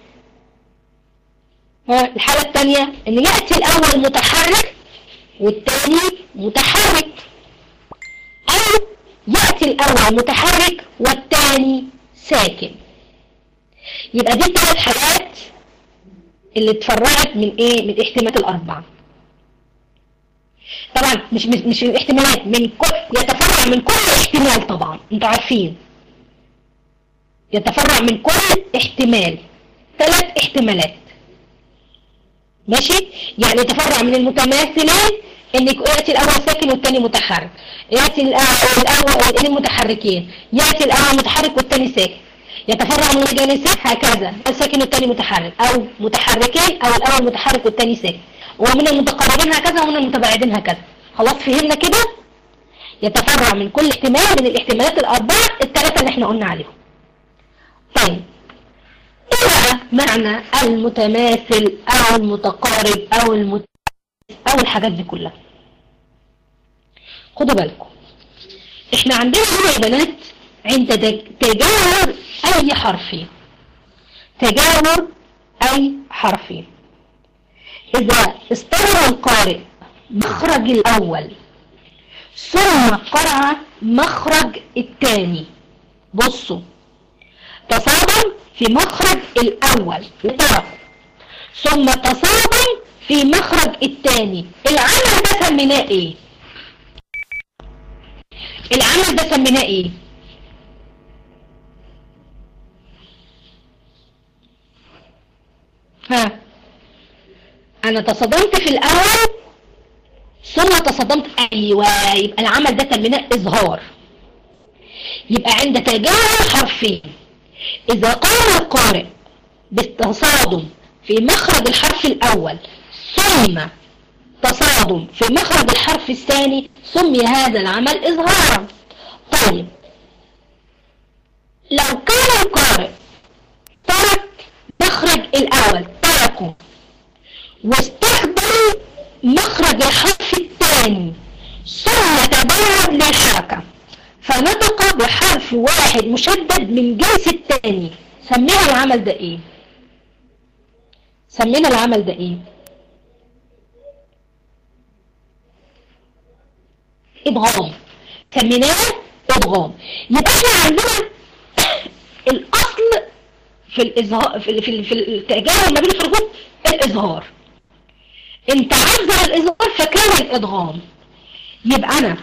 ها الحالة التانية ان يأتي الاول متحرك والتاني متحرك او يأتي الاول متحرك والتاني ساكن يبقى دي الثلاث حالات اللي اتفرعت من ايه من الاحتمالات الاربعه طبعا مش مش مش الاحتمالات من كل يتفرع من كل احتمال طبعا انتوا عارفين يتفرع من كل احتمال ثلاث احتمالات ماشي يعني يتفرع من المتماثلين ان ياتي الاول ساكن والثاني متحرك ياتي الاول والاثنين متحركين ياتي الاول متحرك والثاني ساكن يتفرع من الجانسين هكذا الساكن والثاني متحرك او متحركين او الاول متحرك والثاني ساكن ومن المتقربين هكذا ومن المتباعدين هكذا خلاص فهمنا كده يتفرع من كل احتمال من الاحتمالات الاربعه الثلاثه اللي احنا قلنا عليهم طيب ايه بقى معنى المتماثل او المتقارب او المت... او الحاجات دي كلها خدوا بالكم احنا عندنا هنا يا بنات عند تجاور اي حرفين تجاور اي حرفين اذا استمر القارئ مخرج الاول ثم قرأ مخرج الثاني بصوا تصادم في مخرج الأول وطرف ثم تصادم في مخرج الثاني العمل ده سميناه ايه العمل ده سميناه ايه ها انا تصادمت في الاول ثم تصادمت ايوه يبقى العمل ده سميناه اظهار يبقى عند تجاوز حرفين إذا قام القارئ بالتصادم في مخرج الحرف الأول ثم تصادم في مخرج الحرف الثاني سمي هذا العمل إظهارا طيب لو كان القارئ ترك مخرج الأول تركه واستخدم مخرج الحرف الثاني ثم تبرد للحركة حرف واحد مشدد من جنس التاني سمينا العمل ده ايه سمينا العمل ده ايه ادغام سميناه ادغام يبقى احنا عندنا الاصل في الإظهار في في, في التجاوز ما بين الحروف الإظهار انت عذر الإظهار فكان الإدغام يبقى أنا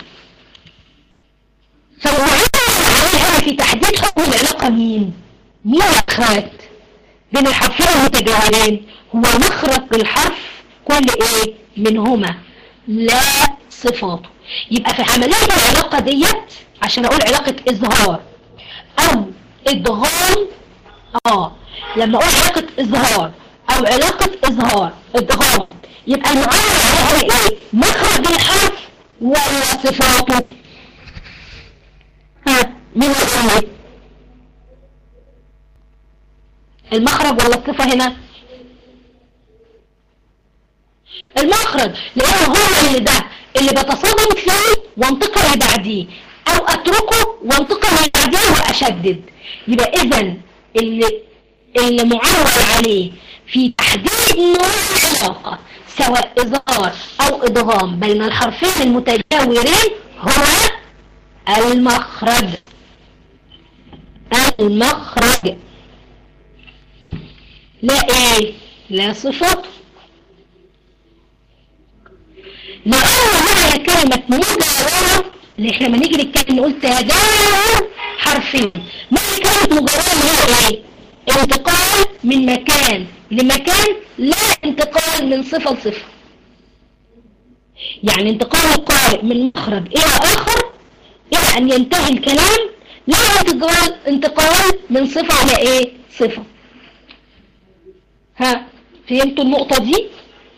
فوعدنا في تحديد حكم العلاقة مين مين الأخوات بين الحرفين المتجاورين هو مخرج الحرف كل ايه منهما لا صفاته يبقى في عملية العلاقة ديت عشان اقول علاقة اظهار او ادغام اه لما اقول علاقة اظهار او علاقة اظهار ادغام يبقى المعاملة هو ايه مخرج الحرف ولا صفاته ها مين اللي المخرج ولا الصفة هنا المخرج لانه هو اللي ده اللي بتصادم فيه وانتقل اللي بعديه او اتركه وانتقل اللي بعديه واشدد يبقى اذا اللي اللي معول عليه في تحديد نوع العلاقة سواء إظهار أو إدغام بين الحرفين المتجاورين هو المخرج المخرج لا ايه لا صفته لأنه معنى كلمة مجاورة اللي احنا لما نيجي نتكلم نقول تجاور حرفين معنى كلمة مجاورة اللي هو ايه انتقال من مكان لمكان لا انتقال من صفة لصفة يعني انتقال القارئ من مخرج الى اخر الى ان ينتهي الكلام لا انتقال انتقال من صفة الى ايه صفة ها فهمتوا النقطة دي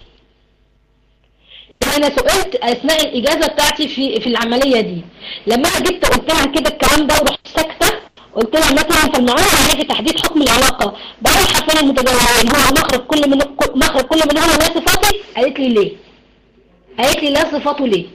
انا سئلت اثناء الاجازة بتاعتي في في العملية دي لما انا جبت قلت لها كده الكلام ده ورحت ساكتة قلت لها مثلا في المعاملة في تحديد حكم العلاقة بين الحرفين المتجاورين هو مخرج كل من مخرج كل منهما لا صفاته قالت لي ليه قالت لي لا صفاته ليه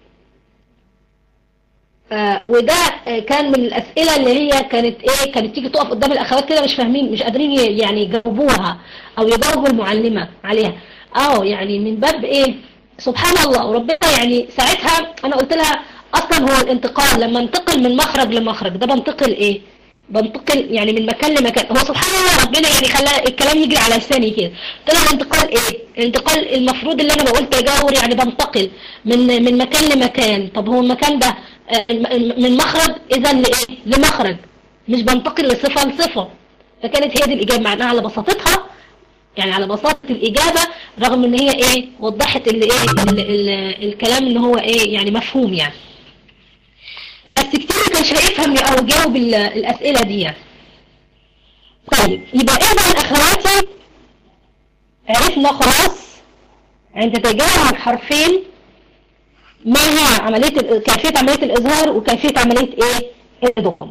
آه وده آه كان من الأسئلة اللي هي كانت إيه كانت تيجي تقف قدام الأخوات كده مش فاهمين مش قادرين يعني يجاوبوها أو يجاوبوا المعلمة عليها اه يعني من باب إيه سبحان الله وربنا يعني ساعتها أنا قلت لها أصلا هو الانتقال لما انتقل من مخرج لمخرج ده بنتقل إيه بنتقل يعني من مكان لمكان هو سبحان الله ربنا يعني خلى الكلام يجري على لساني كده قلت لها انتقال ايه الانتقال المفروض اللي انا بقول تجاور يعني بنتقل من من مكان لمكان طب هو المكان ده من مخرج اذا لايه لمخرج مش بنتقل لصفه لصفه فكانت هي دي الاجابه معناها على بساطتها يعني على بساطه الاجابه رغم ان هي ايه وضحت اللي ايه ال ال الكلام ان هو ايه يعني مفهوم يعني بس كتير ما كانش هيفهم او يجاوب الاسئله دي يعني. طيب يبقى اذا اخواتي عرفنا خلاص عند تجاوب الحرفين ما هي عملية كيفية عملية الإظهار وكيفية عملية إيه؟ الإدغام.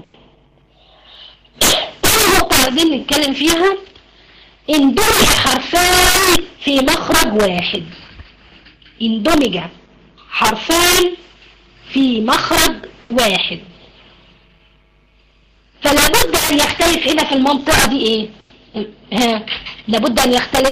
تاني نقطة عايزين نتكلم فيها اندمج حرفان في مخرج واحد. اندمج حرفان في مخرج واحد. فلا بد أن يختلف هنا في المنطقة دي إيه؟ ها لابد أن يختلف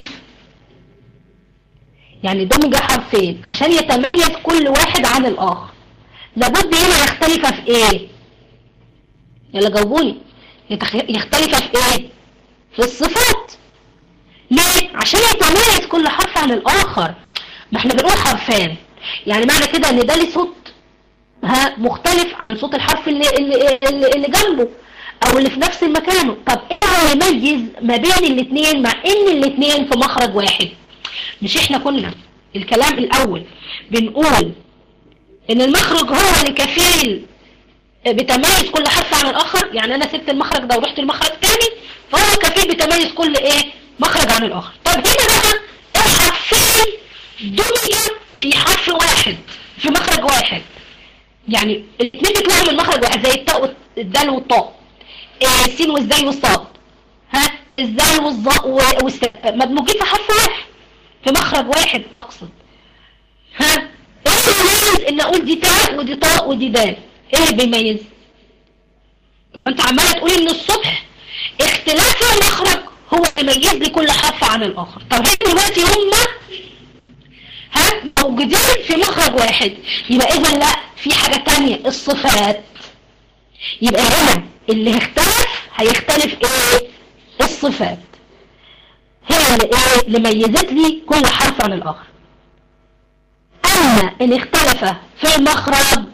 يعني دمج حرفين عشان يتميز كل واحد عن الآخر لابد هنا يختلف في ايه يلا جاوبوني يختلف في ايه في الصفات ليه عشان يتميز كل حرف عن الآخر ما احنا بنقول حرفان يعني معنى كده ان ده ليه صوت ها مختلف عن صوت الحرف اللي اللي اللي, اللي جنبه او اللي في نفس المكان طب ايه هو يميز ما بين الاثنين مع ان الاثنين في مخرج واحد مش احنا كنا الكلام الاول بنقول ان المخرج هو اللي كفيل بتميز كل حرف عن الاخر يعني انا سبت المخرج ده ورحت المخرج تاني فهو كفيل بتميز كل ايه مخرج عن الاخر طب هنا بقى الحرفين دمج في حرف واحد في مخرج واحد يعني الاثنين بيطلعوا من مخرج واحد زي التاء والدال والطاء إيه السين والزاي والصاد ها الزاي والظاء والساء مدموجين في حرف واحد في مخرج واحد اقصد ها ايه اللي بيميز ان اقول دي تاء ودي طاء ودي دال ايه اللي بيميز انت عمالة تقولي ان الصبح اختلاف المخرج هو يميز لي كل حرف عن الاخر طب هنا دلوقتي هما ها موجودين في مخرج واحد يبقى اذا لا في حاجة تانية الصفات يبقى هنا اللي اختلف هيختلف ايه الصفات هي اللي ايه اللي ميزت لي كل حرف عن الاخر اما ان اختلف في المخرج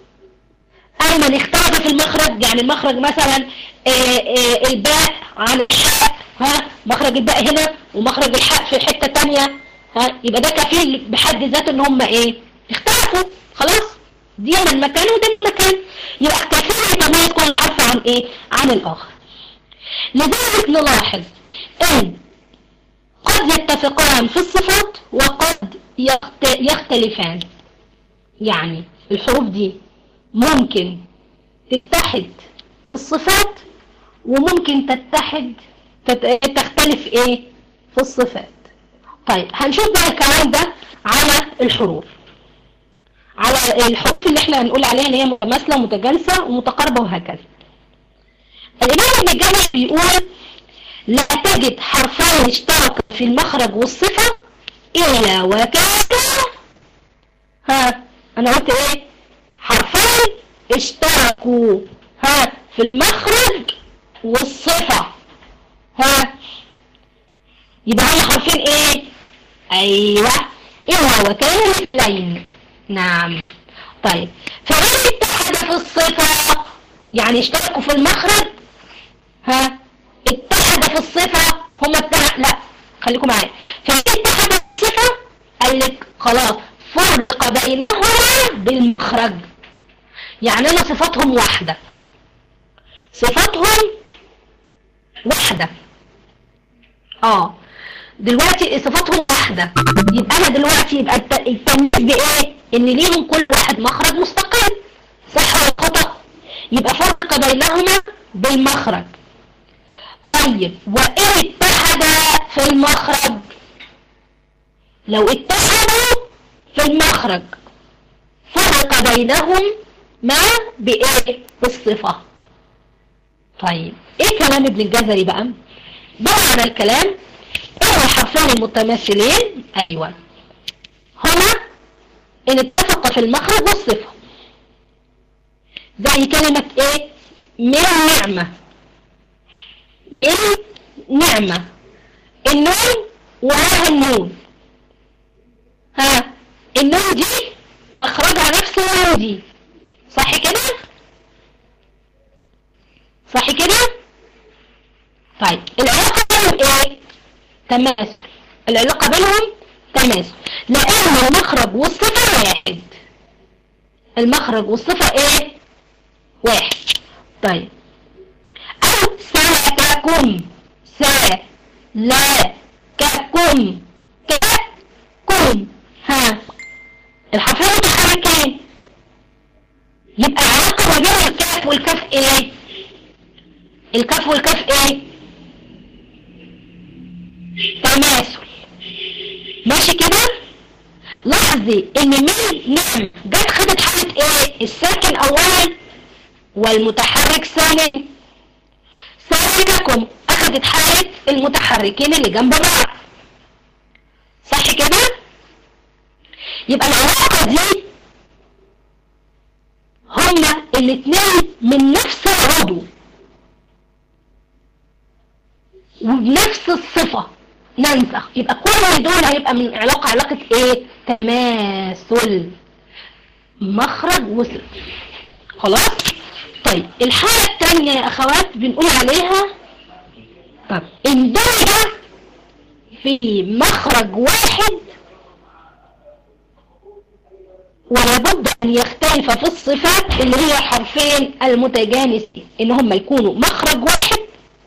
اما ان اختلف في المخرج يعني المخرج مثلا آآ آآ الباء عن الحاء ها مخرج الباء هنا ومخرج الحاء في حتة تانية ها يبقى ده كفيل بحد ذاته ان هم ايه اختلفوا خلاص دي من مكان وده من مكان يبقى كفيل يتميز كل حرف عن ايه عن الاخر لذلك نلاحظ ان قد يتفقان في الصفات وقد يختلفان يعني الحروف دي ممكن تتحد في الصفات وممكن تتحد تختلف ايه في الصفات طيب هنشوف بقى الكلام ده على الحروف على الحروف اللي احنا هنقول عليها اللي هي متماثلة ومتجانسة ومتقاربة وهكذا الإمام ابن الجمل بيقول لا تجد حرفان اشتركا في المخرج والصفة إلا وكان ها أنا قلت إيه حرفان اشتركوا ها في المخرج والصفة ها يبقى هي حرفين إيه أيوة إلا وكان مثلين نعم طيب فمن اتحد في الصفة يعني اشتركوا في المخرج ها اتحد في الصفة هما اتحد لا خليكم معايا فمن اتحد في الصفة قال لك خلاص فرق بينهما بالمخرج يعني انا صفاتهم واحدة صفاتهم واحدة اه دلوقتي صفاتهم واحدة يبقى انا دلوقتي يبقى التمييز بايه ان ليهم كل واحد مخرج مستقل صح ولا خطأ يبقى فرق بينهما بالمخرج طيب وإن اتحدا في المخرج لو اتحدوا في المخرج فرق بينهم ما بإيه بالصفة طيب ايه كلام ابن الجزري بقى معنى الكلام ايه الحرفين المتماثلين ايوه هما ان اتفق في المخرج والصفة زي كلمة ايه من نعمة النعمة النون وراها النون ها النون دي اخرجها نفس النون دي صح كده صح كده طيب العلاقة بينهم ايه تماثل العلاقة بينهم تماثل لان المخرج والصفة واحد المخرج والصفة ايه واحد طيب أو سلككم سا لا ككم ككم ها الحرفين متحركين يبقى العلاقة ما بين الكاف والكاف ايه الكاف والكاف ايه تماثل ماشي كده لاحظي ان من نعم جت خدت حالة ايه الساكن اولا والمتحرك ثانيا ساكنكم اخدت حالة المتحركين اللي جنب بعض صح كده يبقى العلاقة دي هما الاثنين من نفس العضو وبنفس الصفة ننسخ يبقى كل دول هيبقى من علاقة علاقة ايه تماثل مخرج وصف خلاص طيب الحالة الثانية يا اخوات بنقول عليها طب اندرج في مخرج واحد ولابد ان يختلف في الصفات اللي هي حرفين المتجانسين ان هم يكونوا مخرج واحد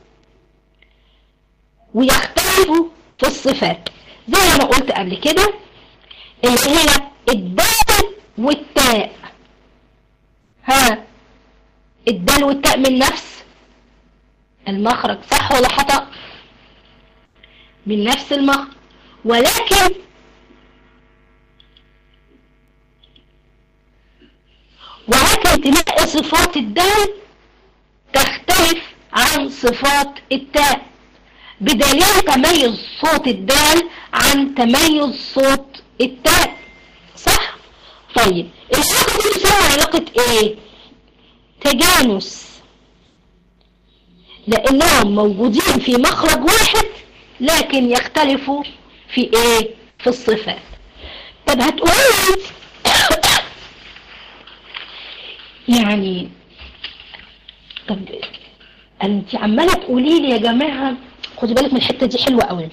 ويختلفوا في الصفات زي ما قلت قبل كده اللي هي الدال والتاء ها الدال والتاء من نفس المخرج صح ولا خطأ من نفس المخرج ولكن ولكن تلاقي صفات الدال تختلف صفات التاء بدليل تميز صوت الدال عن تميز صوت التاء صح؟ طيب العلاقة دي تسمى علاقة ايه؟ تجانس لانهم موجودين في مخرج واحد لكن يختلفوا في ايه؟ في الصفات طب هتقولي يعني طب انت عماله تقولي لي يا جماعه خدي بالك من الحته دي حلوه قوي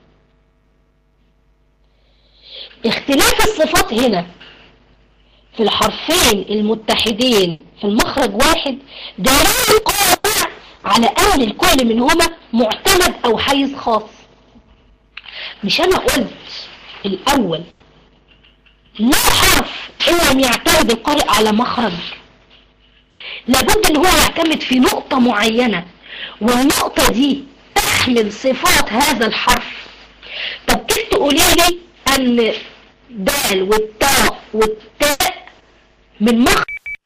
اختلاف الصفات هنا في الحرفين المتحدين في المخرج واحد دليل قاطع على ان الكل منهما معتمد او حيز خاص مش انا قلت الاول لا حرف ان لم يعتمد القارئ على مخرج لابد ان هو يعتمد في نقطة معينة والنقطة دي تحمل صفات هذا الحرف طب كيف تقولي لي ان دال والتاء والتاء من مخرج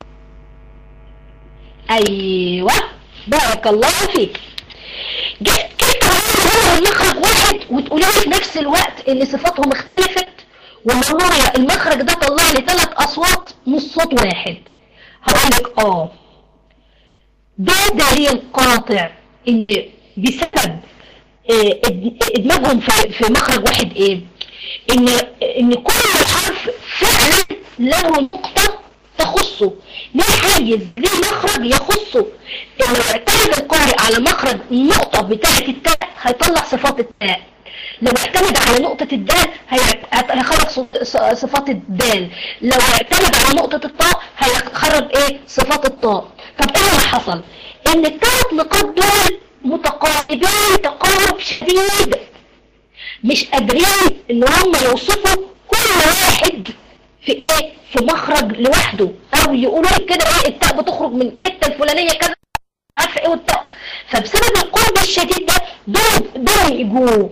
ايوه بارك الله فيك كيف تقولي من مخرج واحد وتقولي لي في نفس الوقت ان صفاتهم اختلفت وان هو المخرج ده طلع لي ثلاث اصوات مش صوت واحد هقول لك اه ده دليل قاطع ان بسبب ادماجهم في في مخرج واحد ايه ان ان كل حرف فعلا له نقطه تخصه ليه حيز ليه مخرج يخصه لو اعتمد القارئ على مخرج النقطه بتاعه التاء هيطلع صفات التاء لو اعتمد على نقطة الدال هيخرج صفات الدال لو اعتمد على نقطة الطاء هيخرج ايه صفات الطاء طب ايه اللي حصل ان الثلاث نقاط دول متقاربين تقارب شديد مش قادرين ان هم يوصفوا كل واحد في ايه في مخرج لوحده او يقولوا لك كده ايه التاء بتخرج من الحته الفلانيه كذا عارفه ايه والتاء فبسبب القرب الشديد ده دول دول يجوا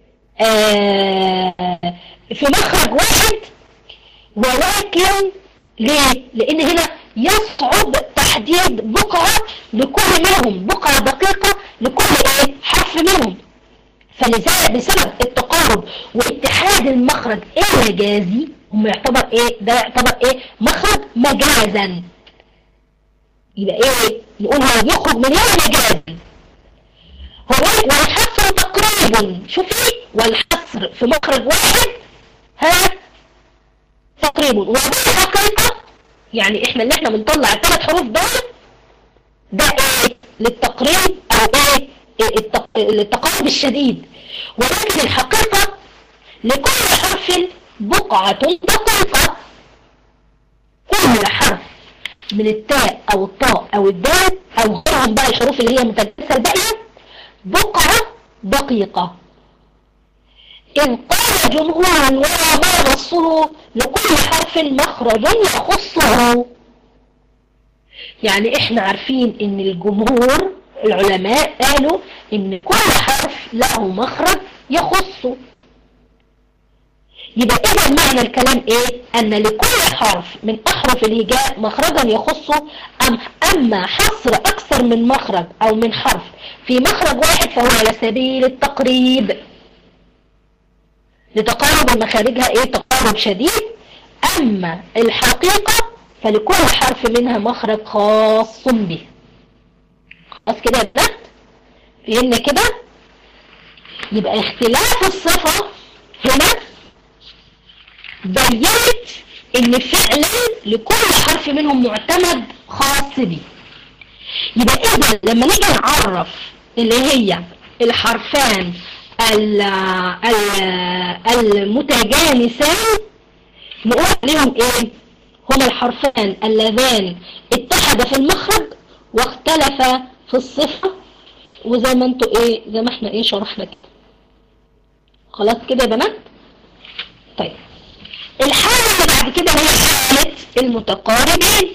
آه في مخرج واحد ولكن ليه؟ لان هنا يصعب تحديد بقعة لكل منهم بقعة دقيقة لكل ايه حرف منهم فلذلك بسبب التقارب واتحاد المخرج المجازي هم يعتبر ايه ده يعتبر ايه مخرج مجازا يبقى ايه نقول هو يخرج من هنا مجازا هو والحصر تقريبا شوفي والحصر في مخرج واحد ها تقريبا وبالحقيقة يعني احنا اللي احنا بنطلع الثلاث حروف دول ده ايه للتقريب او ايه التق... التقارب الشديد ولكن الحقيقة لكل حرف بقعة دقيقة كل حرف من التاء او الطاء او الدال او غيرهم بقى الحروف اللي هي متجسة الباقية بقعة دقيقة إذ قال جمهور ولا ما نصه لكل حرف مخرج يخصه يعني احنا عارفين ان الجمهور العلماء قالوا ان كل حرف له مخرج يخصه يبقى اذا معنى الكلام ايه ان لكل حرف من احرف الهجاء مخرجا يخصه أم اما حصر اكثر من مخرج او من حرف في مخرج واحد فهو على سبيل التقريب لتقارب مخارجها ايه تقارب شديد اما الحقيقة فلكل حرف منها مخرج خاص به خلاص كده يا بنات فهمنا كده يبقى اختلاف الصفة هنا بينت ان فعلا لكل حرف منهم معتمد خاص به يبقى اذا لما نيجي نعرف اللي هي الحرفان المتجانسان نقول عليهم ايه هما الحرفان اللذان اتحدا في المخرج واختلفا في الصفة وزي ما انتوا ايه زي ما احنا ايه شرحنا كده خلاص كده يا بنات طيب الحالة اللي بعد كده هي حالة المتقاربين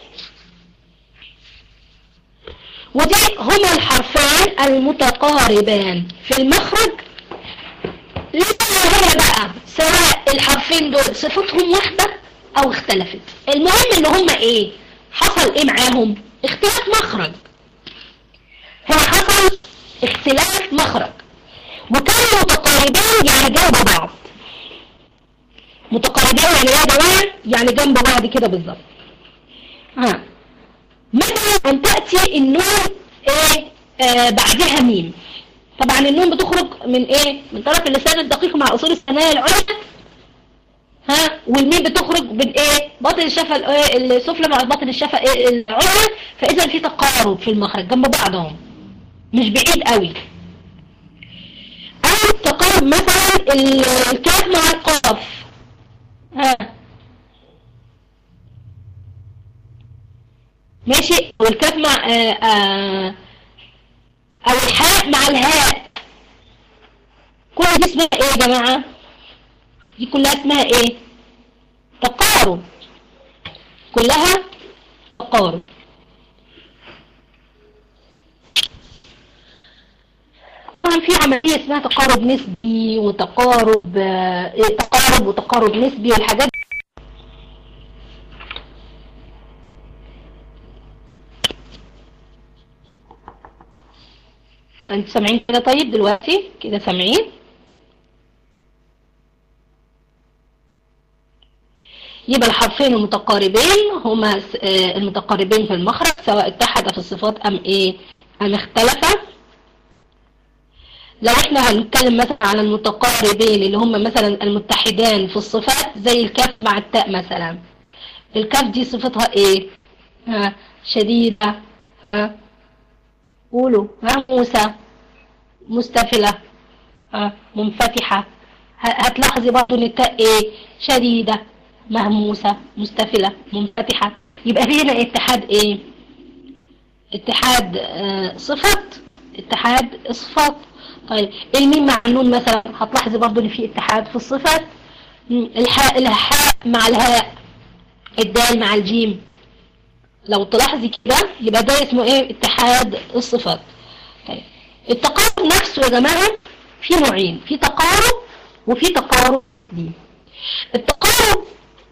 ودي هما الحرفان المتقاربان في المخرج لا هي بقى سواء الحرفين دول صفتهم واحدة او اختلفت المهم ان هما ايه حصل ايه معاهم اختلاف مخرج هنا حصل اختلاف مخرج وكانوا متقاربين يعني جنب بعض متقاربين يعني ايه يا جماعه يعني جنب بعض كده بالظبط ها مثلا ان تاتي النون ايه آه بعدها ميم طبعا النون بتخرج من ايه من طرف اللسان الدقيق مع اصول الثنايا العليا ها والميم بتخرج من ايه باطن الشفه السفلى مع باطن الشفه العليا فاذا في تقارب في المخرج جنب بعضهم مش بعيد قوي او تقارب مثلا الكاف مع القاف ها ماشي والكاف مع آآ آآ او الحاء مع الهاء كل دي اسمها ايه يا جماعة دي كلها اسمها ايه تقارب كلها تقارب طبعا في عملية اسمها تقارب نسبي وتقارب إيه تقارب وتقارب نسبي والحاجات انتوا سامعين كده طيب دلوقتي كده سامعين يبقى الحرفين المتقاربين هما المتقاربين في المخرج سواء اتحد في الصفات ام ايه ام اختلفا لو احنا هنتكلم مثلا على المتقاربين اللي هم مثلا المتحدان في الصفات زي الكاف مع التاء مثلا الكاف دي صفتها ايه ها شديدة ها قولوا مهموسة مستفلة ها منفتحة هتلاحظي برضو ان التاء ايه شديدة مهموسة مستفلة منفتحة يبقى هنا اتحاد ايه اتحاد اه صفات اتحاد صفات طيب الميم مع النون مثلا هتلاحظي برضو ان في اتحاد في الصفات الحاء الحاء مع الهاء الدال مع الجيم لو تلاحظي كده يبقى ده اسمه ايه اتحاد الصفات طيب التقارب نفسه يا جماعة في نوعين في تقارب وفي تقارب دي التقارب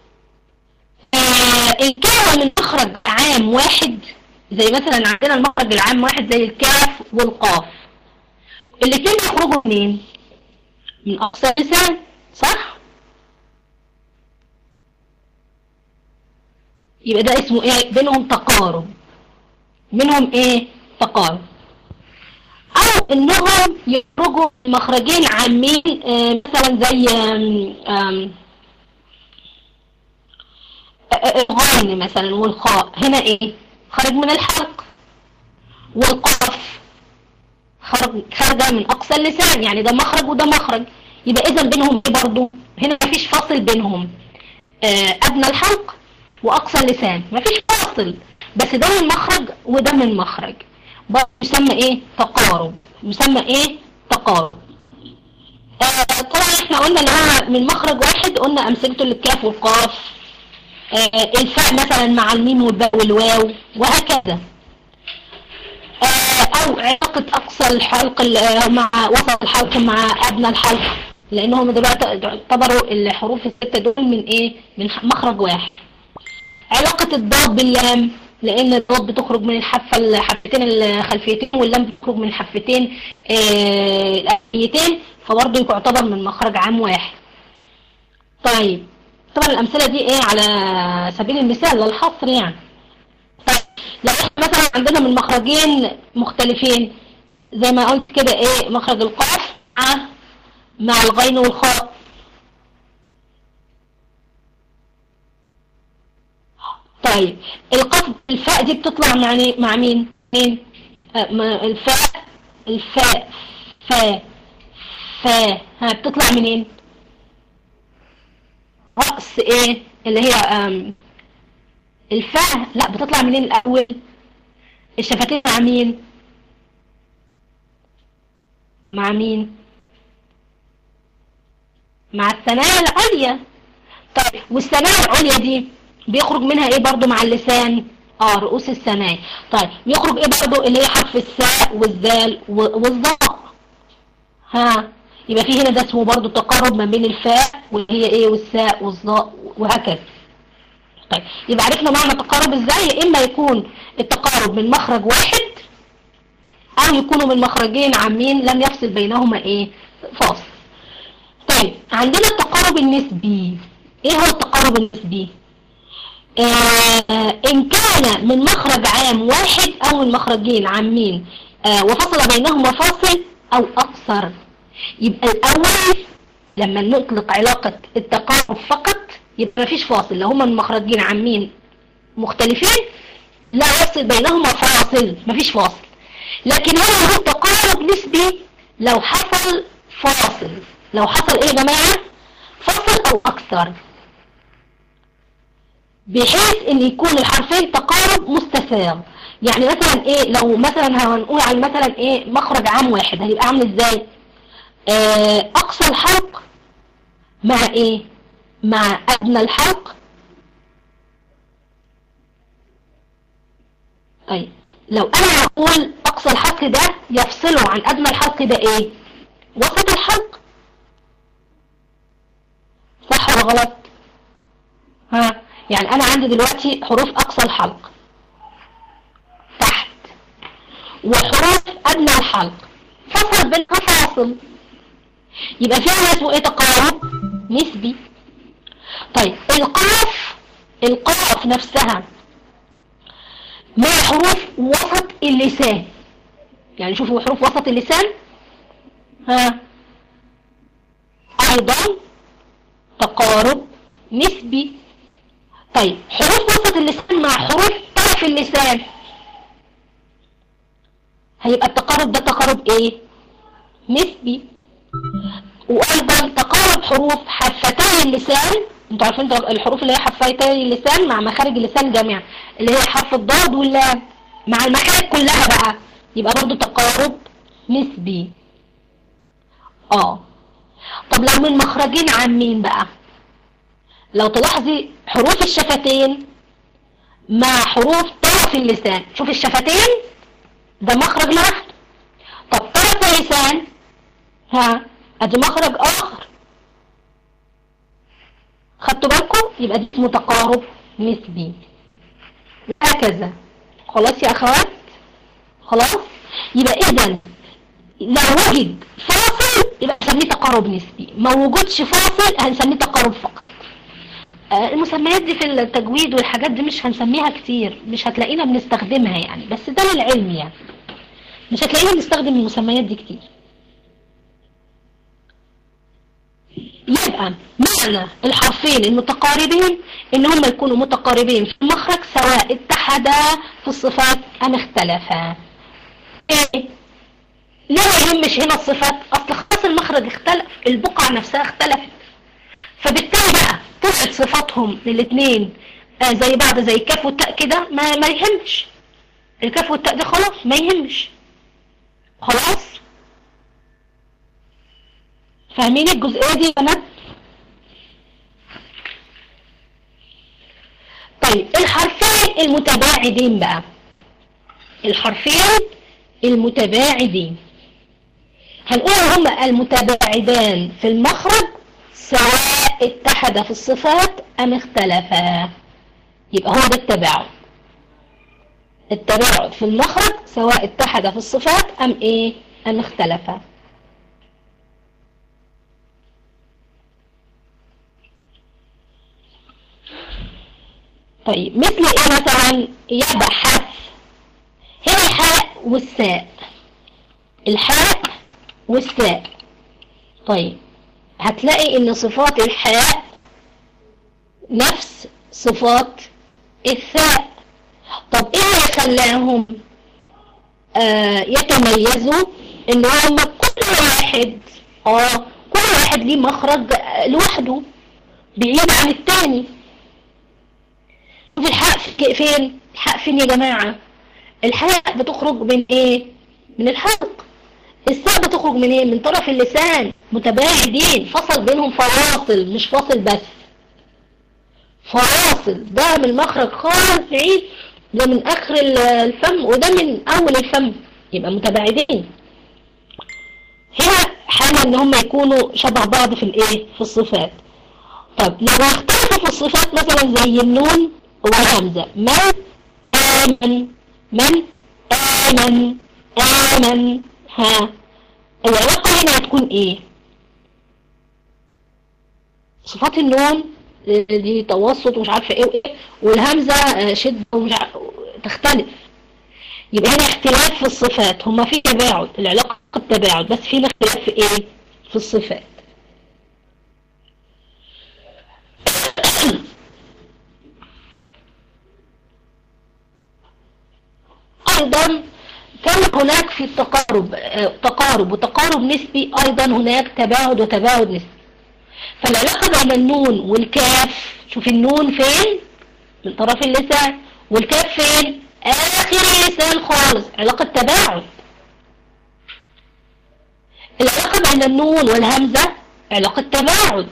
آه إن كان من مخرج عام واحد زي مثلا عندنا المخرج العام واحد زي الكاف والقاف الاثنين بيخرجوا منين؟ من أقصى اللسان صح؟ يبقى ده اسمه ايه؟ بينهم تقارب بينهم ايه؟ تقارب أو إنهم يخرجوا مخرجين عامين آه مثلا زي آم آم الغين مثلا والخاء هنا ايه خرج من الحلق والقاف خرج خارجه من اقصى اللسان يعني ده مخرج وده مخرج يبقى اذا بينهم ايه برضو هنا مفيش فاصل بينهم آه ادنى الحلق واقصى اللسان مفيش فاصل بس ده من مخرج وده من مخرج برضه يسمى ايه تقارب يسمى ايه تقارب آه طبعا احنا قلنا ان هو من مخرج واحد قلنا امثلته للكاف والقاف آه الفاء مثلا مع الميم والباء والواو وهكذا آه او علاقة اقصى الحلق مع وسط الحلق مع ادنى الحلق لانهم دلوقتي اعتبروا الحروف الستة دول من ايه من مخرج واحد علاقة الضاد باللام لان الضاد بتخرج من الحافة الحفتين الخلفيتين واللام بتخرج من الحفتين آه الاماميتين فبرضه يعتبر من مخرج عام واحد طيب طبعا الامثله دي ايه على سبيل المثال للحصر يعني طيب لو احنا مثلا عندنا من مخرجين مختلفين زي ما قلت كده ايه مخرج القاف مع مع الغين والخاء طيب القاف الفاء دي بتطلع مع مع مين مين آه الفاء الفاء فاء فاء ها بتطلع منين رأس ايه اللي هي ام الفاء لا بتطلع منين الاول الشفتين مع مين مع مين مع الثنايا العليا طيب والثنايا العليا دي بيخرج منها ايه برضو مع اللسان اه رؤوس الثنايا طيب بيخرج ايه برضو اللي هي حرف الساء والذال والظاء ها يبقى في هنا ده اسمه برضو تقارب ما بين الفاء وهي ايه والساء والظاء وهكذا طيب يبقى عرفنا معنى التقارب ازاي يا اما يكون التقارب من مخرج واحد او يكونوا من مخرجين عامين لم يفصل بينهما ايه فاصل طيب عندنا التقارب النسبي ايه هو التقارب النسبي آه ان كان من مخرج عام واحد او من مخرجين عامين آه وفصل بينهما فاصل او اكثر يبقى الاول لما نطلق علاقة التقارب فقط يبقى مفيش فاصل لو هما من مخرجين عامين مختلفين لا يفصل بينهما فاصل مفيش فاصل لكن هنا هو تقارب نسبي لو حصل فاصل لو حصل ايه يا جماعة فاصل او اكثر بحيث ان يكون الحرفين تقارب مستساغ يعني مثلا ايه لو مثلا هنقول على مثلا ايه مخرج عام واحد هيبقى عامل ازاي آه اقصى الحلق مع ايه مع ادنى الحلق طيب لو انا هقول اقصى الحلق ده يفصله عن ادنى الحلق ده ايه وسط الحلق صح ولا غلط ها يعني انا عندي دلوقتي حروف اقصى الحلق تحت وحروف ادنى الحلق فصل بينها فاصل يبقى فيها اسمه ايه تقارب نسبي طيب القاف القاف نفسها مع حروف وسط اللسان يعني شوفوا حروف وسط اللسان ها ايضا تقارب نسبي طيب حروف وسط اللسان مع حروف طرف اللسان هيبقى التقارب ده تقارب ايه نسبي وايضا تقارب حروف حفتي اللسان انتوا عارفين الحروف اللي هي حفتي اللسان مع مخارج اللسان جميعا اللي هي حرف الضاد واللام مع المخارج كلها بقى يبقى برضو تقارب نسبي اه طب لو من مخرجين عامين بقى لو تلاحظي حروف الشفتين مع حروف طرف اللسان شوف الشفتين ده مخرج لوحده طب طرف اللسان ها ادي مخرج اخر خدتوا بالكم يبقى دي اسمه تقارب نسبي هكذا خلاص يا اخوات خلاص يبقى اذا لو وجد فاصل يبقى نسميه تقارب نسبي ما وجدش فاصل هنسميه تقارب فقط المسميات دي في التجويد والحاجات دي مش هنسميها كتير مش هتلاقينا بنستخدمها يعني بس ده للعلم يعني مش هتلاقينا بنستخدم المسميات دي كتير يبقى معنى الحرفين المتقاربين ان هم يكونوا متقاربين في المخرج سواء اتحدا في الصفات ام اختلفا ايه ليه ما يهمش هنا الصفات اصل خلاص المخرج اختلف البقعة نفسها اختلفت فبالتالي بقى طلعت صفاتهم للاثنين آه زي بعض زي الكاف والتاء كده ما ما يهمش الكاف والتاء ده خلاص ما يهمش خلاص فاهمين الجزئية دي يا بنات طيب الحرفين المتباعدين بقى الحرفين المتباعدين هنقول هما المتباعدان في المخرج سواء اتحدا في الصفات ام اختلفا يبقى هو ده التباعد التباعد في المخرج سواء اتحدا في الصفات ام ايه ام اختلفا طيب مثل ايه مثلا يبحث هنا الحاء والساء الحاء والساء طيب هتلاقي ان صفات الحاء نفس صفات الثاء طب ايه اللي خلاهم آه يتميزوا ان هم كل واحد اه كل واحد ليه مخرج لوحده بعيد عن التاني شوف الحاء فين الحاء فين يا جماعة الحاء بتخرج من ايه من الحلق الساء بتخرج من ايه من طرف اللسان متباعدين فصل بينهم فواصل مش فاصل بس فواصل ده من مخرج خالص بعيد ده من اخر الفم وده من اول الفم يبقى متباعدين هنا حالة ان هم يكونوا شبه بعض في الايه في الصفات طب لو اختلفوا في الصفات مثلا زي النون والهمزة من آمن من آمن آمن ها العلاقة هنا هتكون ايه صفات النون دي توسط ومش عارفة ايه وايه والهمزة شدة ومش عارفة تختلف يبقى هنا اختلاف في الصفات هما في تباعد العلاقة التباعد بس في اختلاف في ايه في الصفات ايضا كان هناك في التقارب تقارب وتقارب نسبي ايضا هناك تباعد وتباعد نسبي فالعلاقة بين النون والكاف شوف النون فين من طرف اللسان والكاف فين اخر اللسان خالص علاقة تباعد العلاقة بين النون والهمزة علاقة تباعد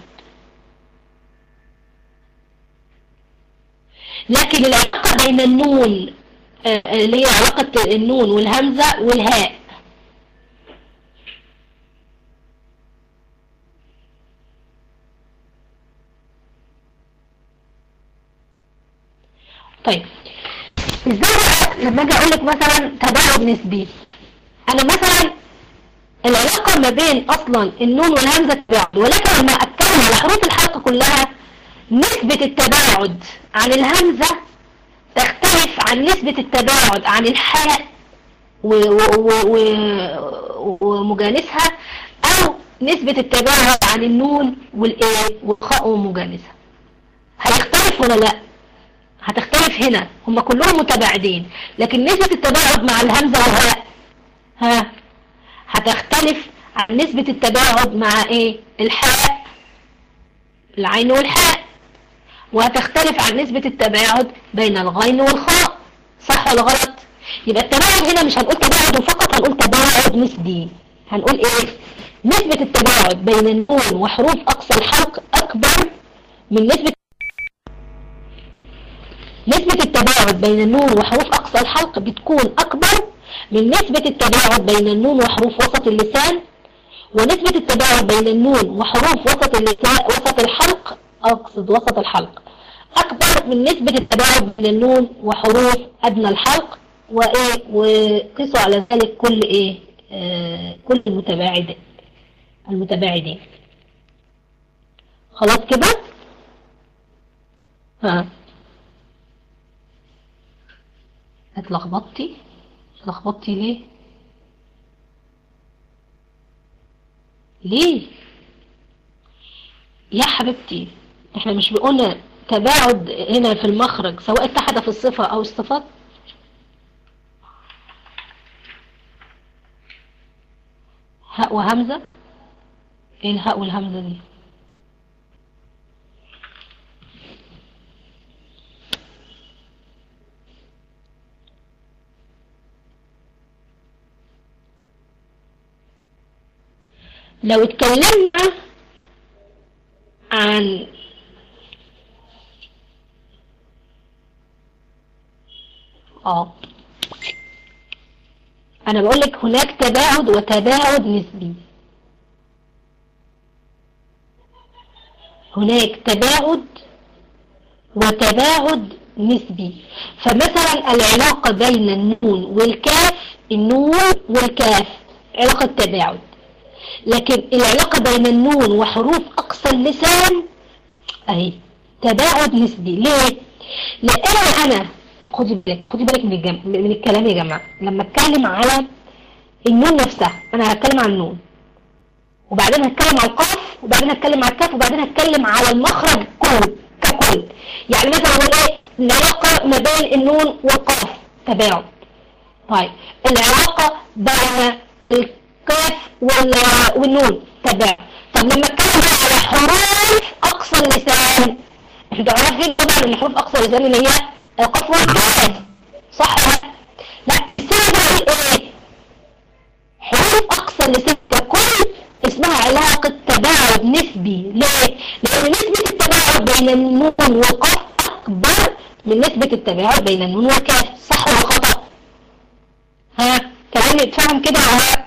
لكن العلاقة بين النون اللي هي علاقة النون والهمزة والهاء طيب ازاي بقى لما اجي اقول لك مثلا تباعد نسبي انا مثلا العلاقة ما بين اصلا النون والهمزة تباعد ولكن لما اتكلم على حروف الحلقة كلها نسبة التباعد عن الهمزة تختلف عن نسبة التباعد عن الحاء ومجانسها او نسبة التباعد عن النون والايه والخاء ومجانسها هيختلف ولا لا هتختلف هنا هم كلهم متباعدين لكن نسبة التباعد مع الهمزة والهاء ها هتختلف عن نسبة التباعد مع ايه الحاء العين والحاء وهتختلف عن نسبة التباعد بين الغين والخاء صح ولا غلط يبقى التباعد هنا مش هنقول تباعد فقط هنقول تباعد نسبي هنقول ايه نسبة التباعد بين النون وحروف اقصى الحلق اكبر من نسبة نسبة التباعد بين النون وحروف اقصى الحلق بتكون اكبر من نسبة التباعد بين النون وحروف وسط اللسان ونسبة التباعد بين النون وحروف وسط اللسان وسط الحلق أقصد وسط الحلق أكبر من نسبة التباعد بين النون وحروف أدنى الحلق وإيه وقسوا على ذلك كل إيه آه كل المتباعدين المتباعدين خلاص كده ها اتلخبطتي اتلخبطتي ليه ليه يا حبيبتي احنا مش بقولنا تباعد هنا في المخرج سواء اتحد في الصفة او الصفات هاء وهمزة ايه الهاء والهمزة دي لو اتكلمنا عن اه انا بقول لك هناك تباعد وتباعد نسبي هناك تباعد وتباعد نسبي فمثلا العلاقة بين النون والكاف النون والكاف علاقة تباعد لكن العلاقة بين النون وحروف أقصى اللسان أهي تباعد نسبي ليه؟ لأن أنا خدي بالك خدي بالك من, الجم... من الكلام يا جماعة لما اتكلم على النون نفسها أنا هتكلم عن النون وبعدين هتكلم على القاف وبعدين هتكلم على الكاف وبعدين هتكلم على المخرج كله ككل يعني مثلا اقول ايه العلاقة ما بين النون والقاف تباعد طيب العلاقة بين الكاف والنون تباعد طب لما اتكلم على حروف اقصى اللسان انتوا عارفين طبعا ان حروف اقصى اللسان اللي هي القاف والكاف صح لا السنة ايه حروف اقصى اللسان ككل اسمها علاقة تباعد نسبي ليه؟ لأن نسبة التباعد بين النون والقاف أكبر من نسبة التباعد بين النون والكاف صح ولا خطأ؟ ها كلامي اتفهم كده ولا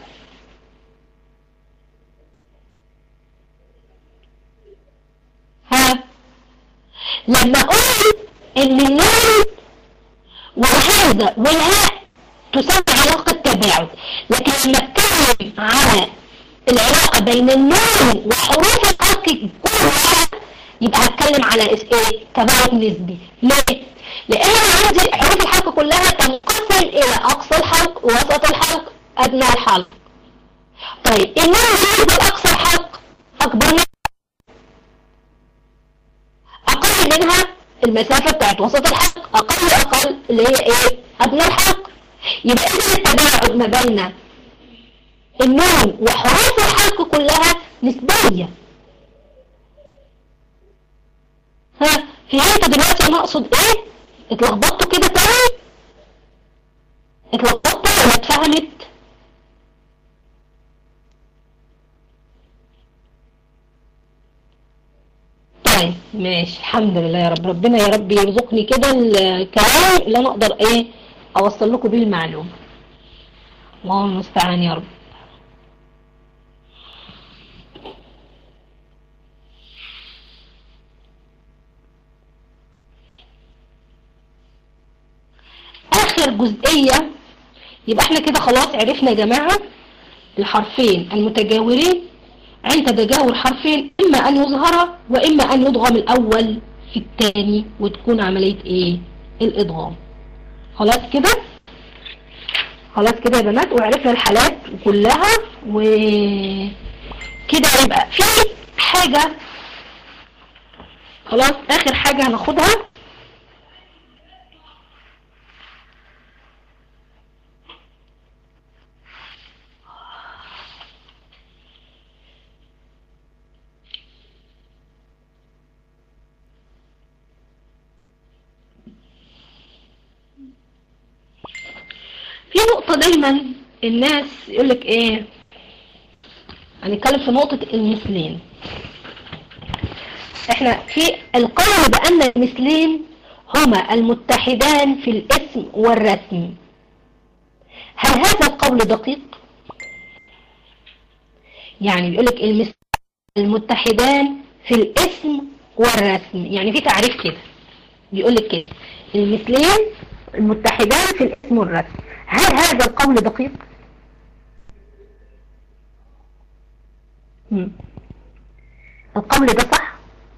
ها لما أقول إن النون والهمزة والهاء تسمى علاقة تباعد لكن لما اتكلم على العلاقة بين النون وحروف الحرف كلها يبقى هتكلم على ايه تباعد نسبي ليه؟ لان انا عندي حروف الحلق كلها تنقسم الى اقصى الحلق وسط الحلق ادنى الحلق طيب النون اللي اقصى الحلق اكبر منها اقل منها المسافة بتاعت وسط الحلق اقل اقل اللي هي ايه ادنى الحلق يبقى اذا التباعد ما بين النون وحروف الحلق كلها نسبية ها فهمت دلوقتي انا اقصد ايه اتلخبطتوا كده تاني اتلخبطتوا ولا اتفهمت طيب ماشي الحمد لله يا رب ربنا يا رب يرزقني كده الكلام اللي انا اقدر ايه اوصل لكم بيه المعلومه الله المستعان يا رب اخر جزئية يبقى احنا كده خلاص عرفنا يا جماعة الحرفين المتجاورين عند تجاور حرفين اما ان يظهر واما ان يضغم الاول في الثاني وتكون عملية ايه الادغام خلاص كده خلاص كده يا بنات وعرفنا الحالات كلها وكده يبقى في حاجة خلاص اخر حاجة هناخدها في نقطة دايما الناس يقولك ايه هنتكلم في نقطة المثلين احنا في القول بأن المثلين هما المتحدان في الاسم والرسم هل هذا القول دقيق؟ يعني بيقولك المثلين المتحدان في الاسم والرسم يعني في تعريف كده بيقولك كده المثلين المتحدان في الاسم والرسم هل هذا القول دقيق؟ مم. القول ده صح؟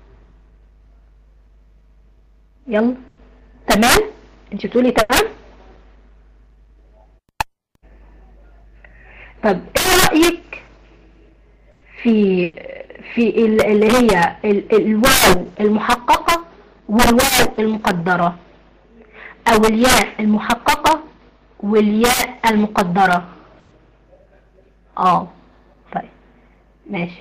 يلا تمام؟ انت بتقولي تمام؟ طب ايه رأيك في في اللي هي الواو المحققة والواو المقدرة او الياء المحققة والياء المقدرة اه طيب ماشي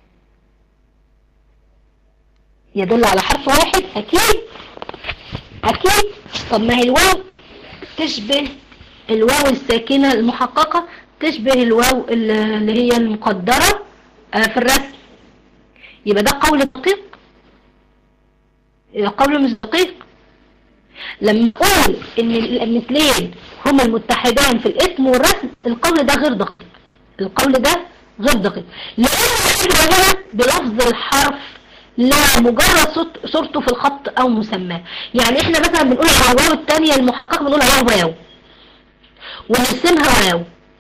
يدل على حرف واحد اكيد اكيد طب ما هي الواو تشبه الواو الساكنة المحققة تشبه الواو اللي هي المقدرة في الرسم يبقى ده قول دقيق يبقى قول مش دقيق لما نقول ان المثلين هما المتحدان في الاسم والرسم القول ده غير دقيق القول ده غير دقيق لان الحاجة هنا بلفظ الحرف لا مجرد صوت صورته في الخط او مسماه يعني احنا مثلا بنقول على الواو الثانية المحقق بنقول عليها واو ونرسمها واو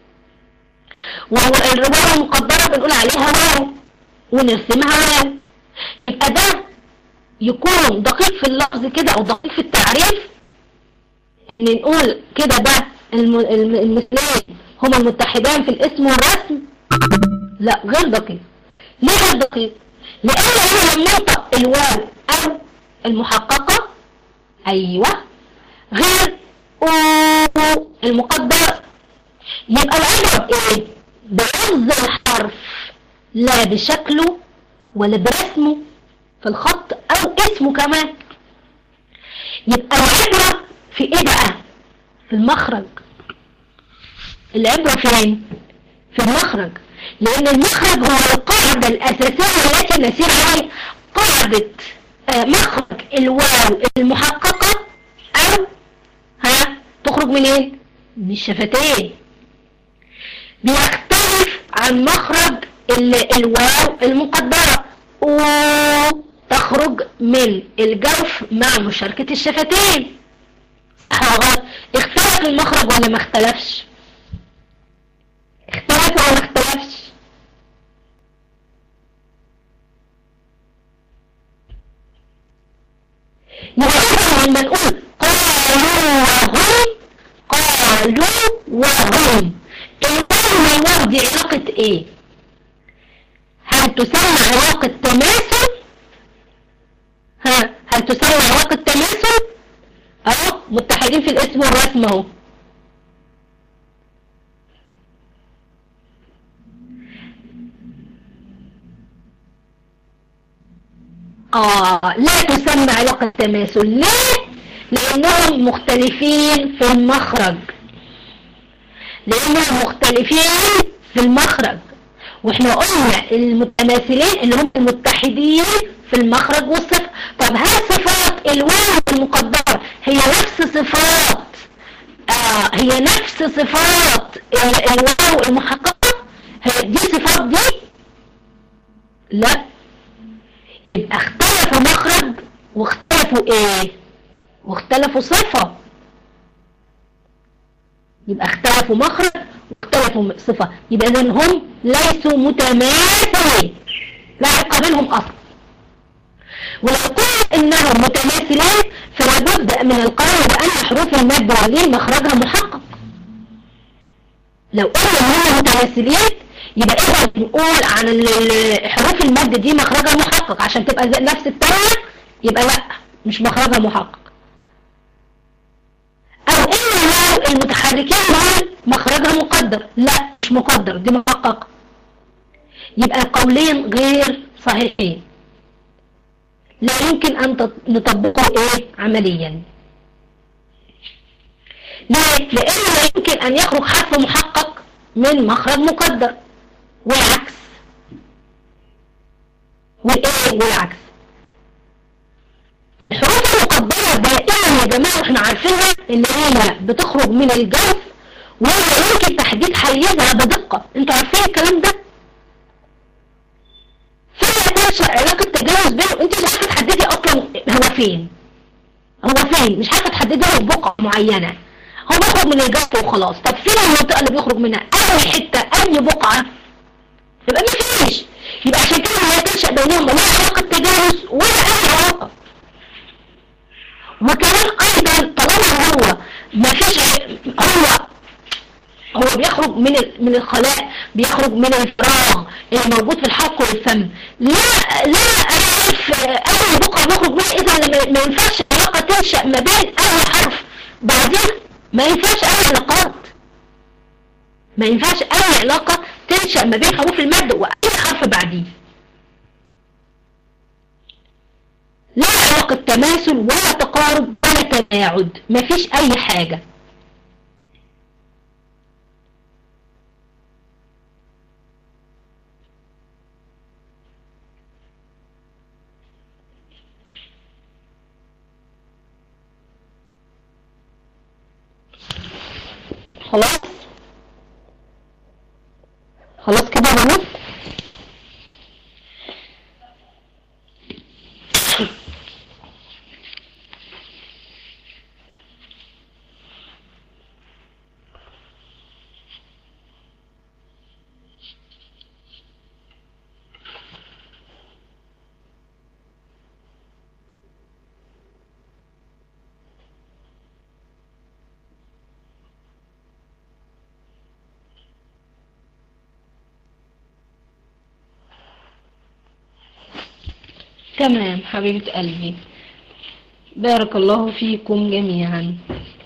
والواو المقدرة بنقول عليها واو ونرسمها واو يبقى ده يكون دقيق في اللفظ كده او دقيق في التعريف ان نقول كده ده المثلين هما المتحدان في الاسم والرسم لا غير دقيق ليه غير دقيق لان انا لما ننطق الواو او المحققة ايوه غير او المقدر يبقى العبرة ايه بلفظ الحرف لا بشكله ولا برسمه في الخط او اسمه كمان يبقى العبرة في ايه بقى في المخرج العبرة فين في المخرج لان المخرج هو القاعدة الاساسية التي نسير عليها قاعدة آه مخرج الواو المحققة او ها تخرج منين من الشفتين بيختلف عن مخرج الواو المقدرة وتخرج من الجوف مع مشاركة الشفتين اختلف المخرج ولا ما اختلفش اختلف ولا ما اختلفش يبقى لما نقول قالوا وهم قالوا وهم الواو والواو دي علاقة ايه هل تسمى علاقة تماثل ها هل تسمى علاقة تماثل اهو متحدين في الاسم والرسم اهو آه لا تسمى علاقة تماثل ليه؟ لأنهم مختلفين في المخرج لأنهم مختلفين في المخرج واحنا قلنا المتماثلين اللي هم المتحدين في المخرج والصفة طب هل صفات الواو المقدرة هي نفس صفات آه هي نفس صفات الواو المحققة هي دي صفات دي لا يبقى اختلفوا مخرج واختلفوا ايه واختلفوا صفة يبقى اختلفوا مخرج واختلفوا صفة يبقى اذا هم ليسوا متماثلين لا علاقة بينهم اصلا ولو قلت انهم متماثلين فلا بد من القول بان حروف المد واللين مخرجها محقق لو قلنا انهم متماثلين يبقى اذا بنقول عن حروف المد دي مخرجها محقق عشان تبقى زي نفس التانية يبقى لا مش مخرجها محقق او ان المتحركين دول مخرجها مقدر لا مش مقدر دي محقق يبقى القولين غير صحيحين لا يمكن ان نطبقه ايه عمليا ليه لان لا يمكن ان يخرج حرف محقق من مخرج مقدر والعكس والايه والعكس الحروف المقدرة دائما يا جماعة احنا عارفينها ان هي بتخرج من الجوف ولا يمكن تحديد حيزها بدقة انتوا عارفين الكلام ده فلا تنشأ علاقة تجاوز بينه انت مش عارفة تحددي اصلا هو فين هو فين مش عارفة تحددي له بقعة معينة هو بيخرج من الجوف وخلاص طب فين المنطقة اللي بيخرج منها اي حتة اي بقعة يبقى ما فيش يبقى عشان كده لا تنشأ بينهم لا علاقة تجاوز ولا اي علاقة وكمان ايضا طالما هو ما فيش هو هو بيخرج من من الخلاء بيخرج من الفراغ اللي موجود في الحلق والفم لا لا اعرف اي بقعه بيخرج منها اذا ما ينفعش علاقه تنشا ما بين اي حرف بعدين ما ينفعش اي علاقات ما ينفعش اي علاقه تنشا ما بين حروف المد واي حرف بعديه لا علاقة تماثل ولا تقارب ولا تباعد مفيش اي حاجة خلاص خلاص كده يا بنات تمام حبيبة قلبي بارك الله فيكم جميعا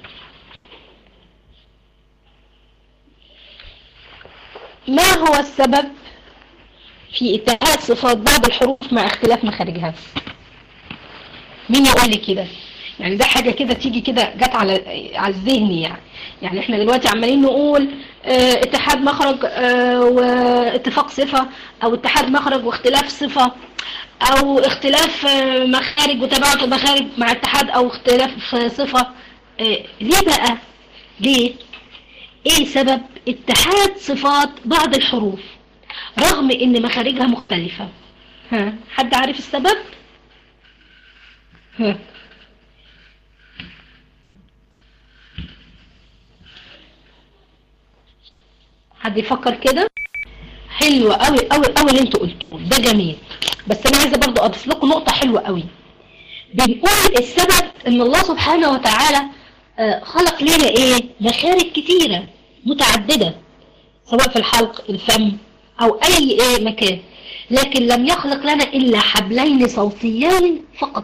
ما هو السبب في اتحاد صفات بعض الحروف مع اختلاف مخارجها مين يقول لي كده يعني ده حاجة كده تيجي كده جت على على الذهن يعني يعني احنا دلوقتي عمالين نقول اه اتحاد مخرج اه واتفاق صفة او اتحاد مخرج واختلاف صفة او اختلاف مخارج وتباعد مخارج مع اتحاد او اختلاف صفة اه ليه بقى ليه ايه سبب اتحاد صفات بعض الحروف رغم ان مخارجها مختلفة ها حد عارف السبب ها حد يفكر كده حلو قوي قوي قوي اللي انتوا قلتوه ده جميل بس انا عايزه برضو اضيف لكم نقطه حلوه قوي بنقول السبب ان الله سبحانه وتعالى آه، خلق لنا ايه مخارج كتيره متعدده سواء في الحلق الفم او اي ايه مكان لكن لم يخلق لنا الا حبلين صوتيان فقط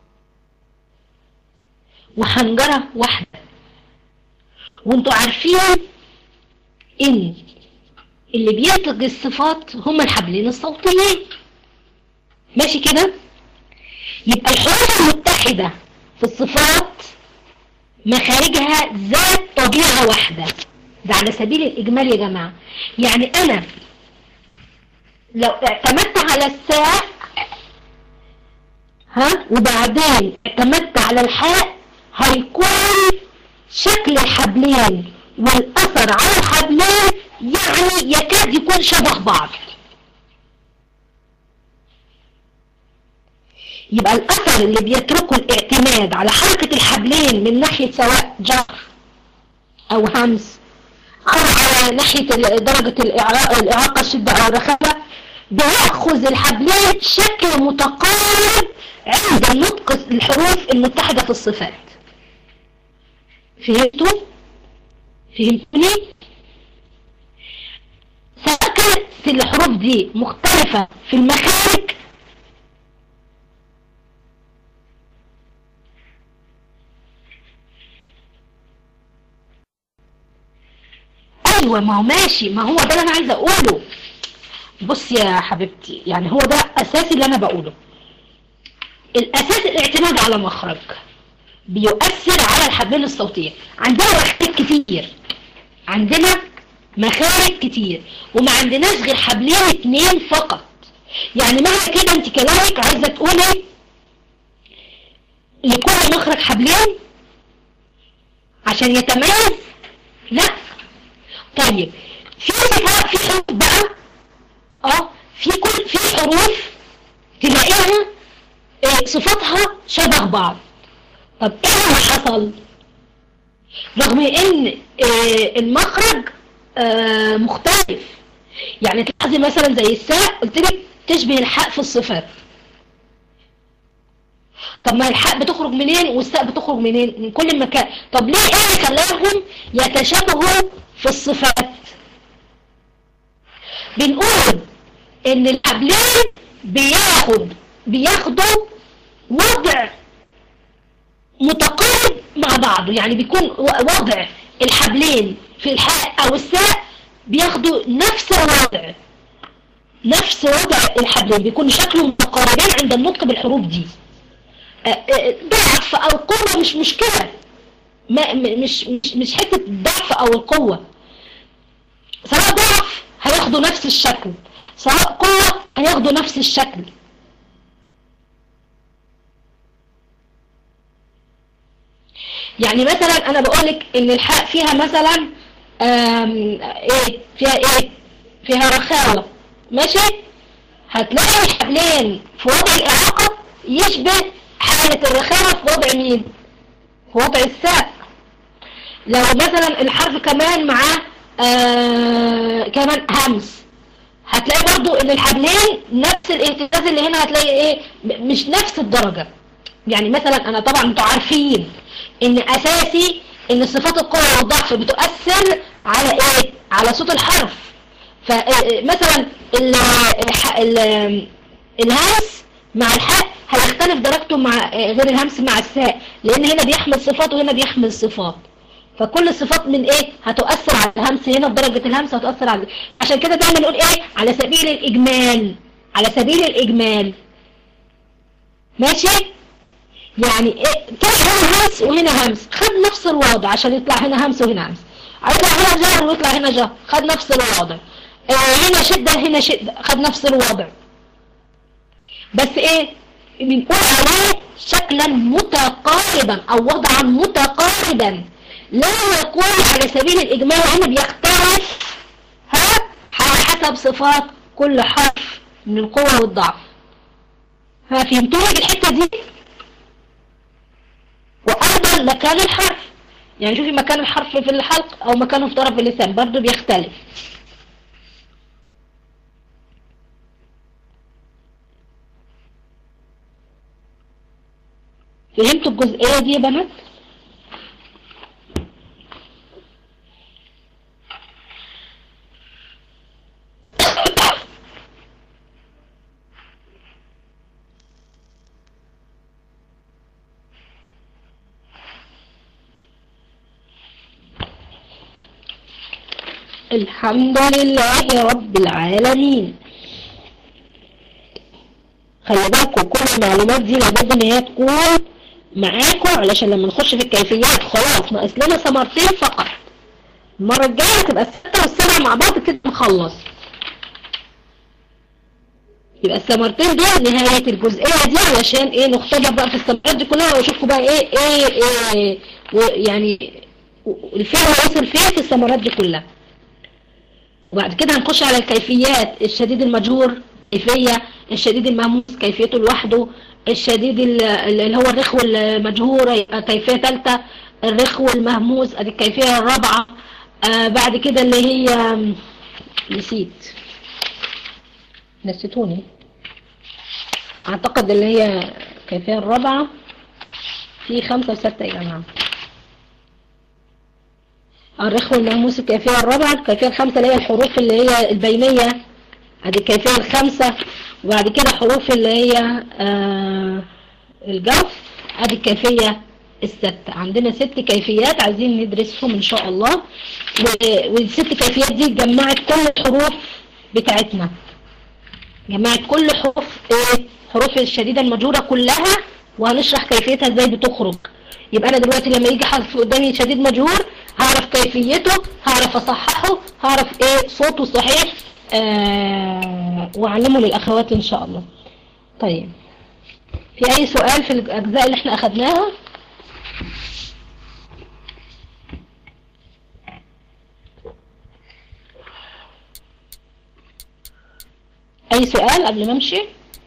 وحنجره واحده وانتوا عارفين ان اللي بينتج الصفات هما الحبلين الصوتيين ماشي كده يبقى الحروف المتحدة في الصفات مخارجها ذات طبيعة واحدة ده على سبيل الإجمال يا جماعة يعني أنا لو اعتمدت على الساء ها وبعدين اعتمدت على الحاء هيكون شكل الحبلين والأثر على الحبلين يعني يكاد يكون شبه بعض يبقى الأثر اللي بيتركه الاعتماد على حركة الحبلين من ناحية سواء جر أو همس أو على ناحية درجة الإعراء- الإعاقة الشدة أو الرخامة بيأخذ الحبلين شكل متقارب عند نطق الحروف المتحدة في الصفات فهمتوا؟ فهمتوني؟ سواء كانت الحروف دي مختلفة في المخارج ايوه ما هو ماشي ما هو ده اللي انا عايزه اقوله بص يا حبيبتي يعني هو ده اساسي اللي انا بقوله الاساس الاعتماد على مخرج بيؤثر على الحبلين الصوتيه عندنا مخارج كتير عندنا مخارج كتير وما عندناش غير حبلين اتنين فقط يعني معنى كده انت كلامك عايزه تقولي لكل مخرج حبلين عشان يتميز لا طيب في صفات في حروف بقى اه في كل في حروف تلاقيها آه، صفاتها شبه بعض طب ايه اللي حصل رغم ان آه، المخرج آه، مختلف يعني تلاحظي مثلا زي الساء قلت لك تشبه الحاء في الصفات طب ما الحاء بتخرج منين والساء بتخرج منين من كل مكان طب ليه ايه اللي خلاهم يتشابهوا في الصفات بنقول ان الحبلين بياخد بياخدوا وضع متقارب مع بعضه يعني بيكون و- وضع الحبلين في الحاء او الساء بياخدوا نفس الوضع نفس وضع الحبلين بيكون شكلهم متقاربين عند النطق بالحروف دي آه، آه، ضعف او قوة مش مشكلة ما م- مش مش مش حتة الضعف او القوة سواء ضعف هياخدوا نفس الشكل سواء قوة هياخدوا نفس الشكل يعني مثلا انا بقولك ان الحاء فيها مثلا آم، ايه فيها ايه فيها رخاوة ماشي هتلاقي الحبلين في وضع الاعاقة يشبه حالة الرخاوة في وضع مين في وضع الساء لو مثلا الحرف كمان معاه آه كمان همس هتلاقي برضو ان الحبلين نفس الاهتزاز اللي هنا هتلاقي ايه م- مش نفس الدرجة يعني مثلا انا طبعا انتوا عارفين ان اساسي ان صفات القوة والضعف بتؤثر على ايه على صوت الحرف فمثلا ال الح- ال- الهمس مع الحاء هيختلف درجته مع غير الهمس مع الساء لان هنا بيحمل صفات وهنا بيحمل صفات فكل الصفات من ايه هتؤثر على الهمس هنا بدرجة الهمس هتؤثر على عشان كده دايما نقول ايه على سبيل الاجمال على سبيل الاجمال ماشي يعني ايه كان هنا همس وهنا همس خد نفس الوضع عشان يطلع هنا همس وهنا همس هيطلع هنا جهر ويطلع هنا جهر خد نفس الوضع آه هنا شدة هنا شدة خد نفس الوضع بس ايه بنقول عليه شكلا متقاربا او وضعا متقاربا لا يكون على سبيل الاجمال هنا بيختلف ها على حسب صفات كل حرف من القوة والضعف ها فهمتوني بالحتة دي وايضا مكان الحرف يعني شوفي مكان الحرف في الحلق او مكانه في طرف اللسان برضو بيختلف فهمتوا الجزئية دي يا بنات الحمد لله رب العالمين خلي بالكم كل المعلومات دي لابد ان هي تكون معاكم علشان لما نخش في الكيفيات خلاص ناقص لنا ثمرتين فقط المرة الجاية تبقى الستة والسبعة مع بعض كده نخلص يبقى الثمرتين دول نهاية الجزئية دي علشان ايه نختبر بقى في الثمرات دي كلها واشوفكم بقى ايه ايه, إيه يعني الفعل وصل فين في الثمرات دي كلها وبعد كده هنخش على الكيفيات الشديد المجهور كيفية الشديد المهموس كيفيته لوحده الشديد اللي هو الرخو المجهور كيفية ثالثة الرخو المهموس ادي الكيفية الرابعة آه بعد كده اللي هي نسيت نسيتوني اعتقد اللي هي الكيفية الرابعة في خمسة وستة يا جماعة الرخو المهموس الكيفية الرابعة الكيفية الخامسة اللي هي الحروف اللي هي البينية ادي الكيفية الخامسة وبعد كده حروف اللي هي آه الجرف ادي الكيفية الستة عندنا ست كيفيات عايزين ندرسهم ان شاء الله والست كيفيات دي جمعت كل الحروف بتاعتنا جمعت كل حروف ايه حروف الشديدة المجهورة كلها وهنشرح كيفيتها ازاي بتخرج يبقى انا دلوقتي لما يجي حرف قدامي شديد مجهور هعرف كيفيته هعرف اصححه هعرف ايه صوته صحيح آه واعلمه للاخوات ان شاء الله طيب في اي سؤال في الاجزاء اللي احنا اخدناها اي سؤال قبل ما امشي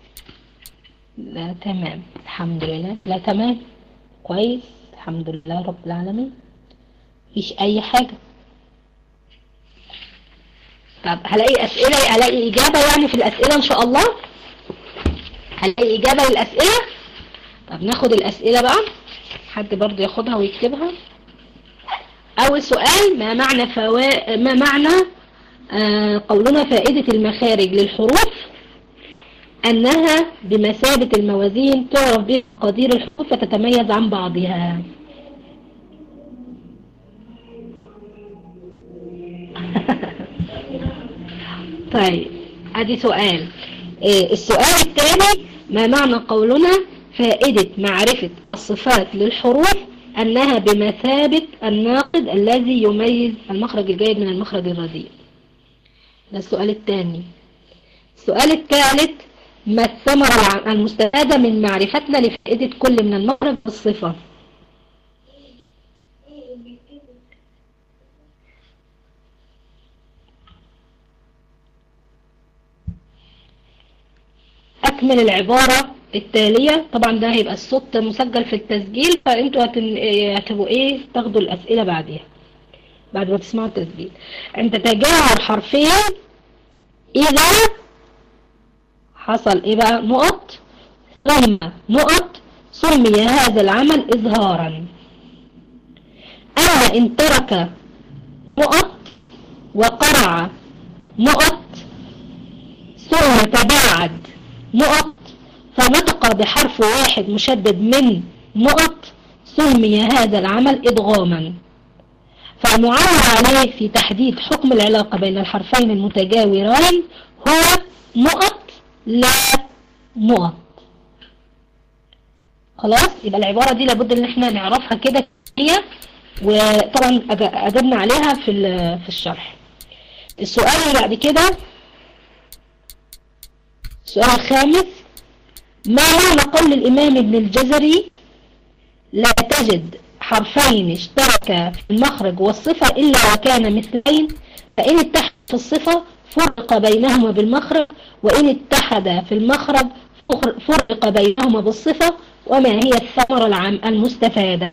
لا تمام الحمد لله لا تمام كويس الحمد لله رب العالمين مفيش اي حاجة طب هلاقي اسئلة هلاقي اجابة يعني في الاسئلة ان شاء الله هلاقي اجابة للاسئلة طب ناخد الاسئلة بقى حد برضو ياخدها ويكتبها اول سؤال ما معنى فوا... ما معنى آه قولنا فائدة المخارج للحروف أنها بمثابة الموازين تعرف بقدير الحروف فتتميز عن بعضها طيب ادي سؤال إيه السؤال الثاني ما معنى قولنا فائدة معرفة الصفات للحروف أنها بمثابة الناقد الذي يميز المخرج الجيد من المخرج الرديء ده السؤال الثاني السؤال الثالث ما الثمرة المستفادة من معرفتنا لفائدة كل من المخرج والصفة أكمل العبارة التالية طبعا ده هيبقى الصوت مسجل في التسجيل فانتوا هتبقوا ايه تاخدوا الأسئلة بعديها بعد ما تسمعوا التسجيل عند تجاهل حرفيا إذا حصل ايه بقى نقط ثم نقط سمي هذا العمل إظهارا أما إن ترك نقط وقرع نقط ثم تباعد نقط فنطق بحرف واحد مشدد من نقط سمي هذا العمل إدغاما فالمعول عليه في تحديد حكم العلاقة بين الحرفين المتجاورين هو نقط لا نقط خلاص يبقى العبارة دي لابد ان احنا نعرفها كده هي وطبعا اجبنا عليها في في الشرح السؤال اللي بعد كده السؤال الخامس ما معنى قول الامام ابن الجزري لا تجد حرفين اشتركا في المخرج والصفة إلا وكان مثلين فإن اتحد في الصفة فرق بينهما بالمخرج وإن اتحد في المخرج فرق بينهما بالصفة وما هي الثمرة العام المستفادة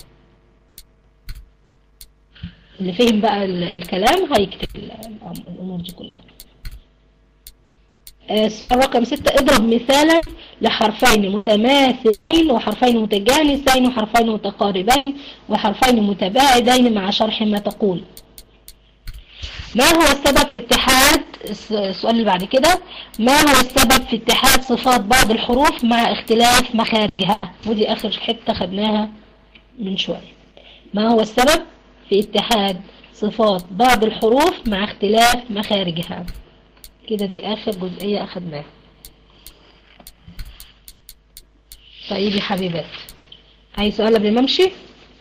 اللي فهم بقى الكلام هيكتب الأمور دي كلها آه، السؤال رقم ستة اضرب مثالا لحرفين متماثلين وحرفين متجانسين وحرفين متقاربين وحرفين متباعدين مع شرح ما تقول ما هو السبب في اتحاد الس- السؤال اللي بعد كده ما هو السبب في اتحاد صفات بعض الحروف مع اختلاف مخارجها ودي اخر حتة خدناها من شوية ما هو السبب في اتحاد صفات بعض الحروف مع اختلاف مخارجها كده دي اخر جزئية اخدناها طيب يا حبيبات عايز سؤال قبل ما امشي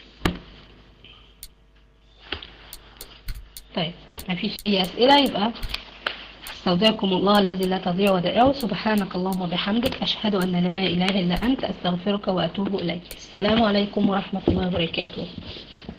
طيب مفيش اي اسئلة يبقى استودعكم الله الذي لا تضيع ودائعه سبحانك اللهم وبحمدك اشهد ان لا اله الا انت استغفرك واتوب اليك السلام عليكم ورحمة الله وبركاته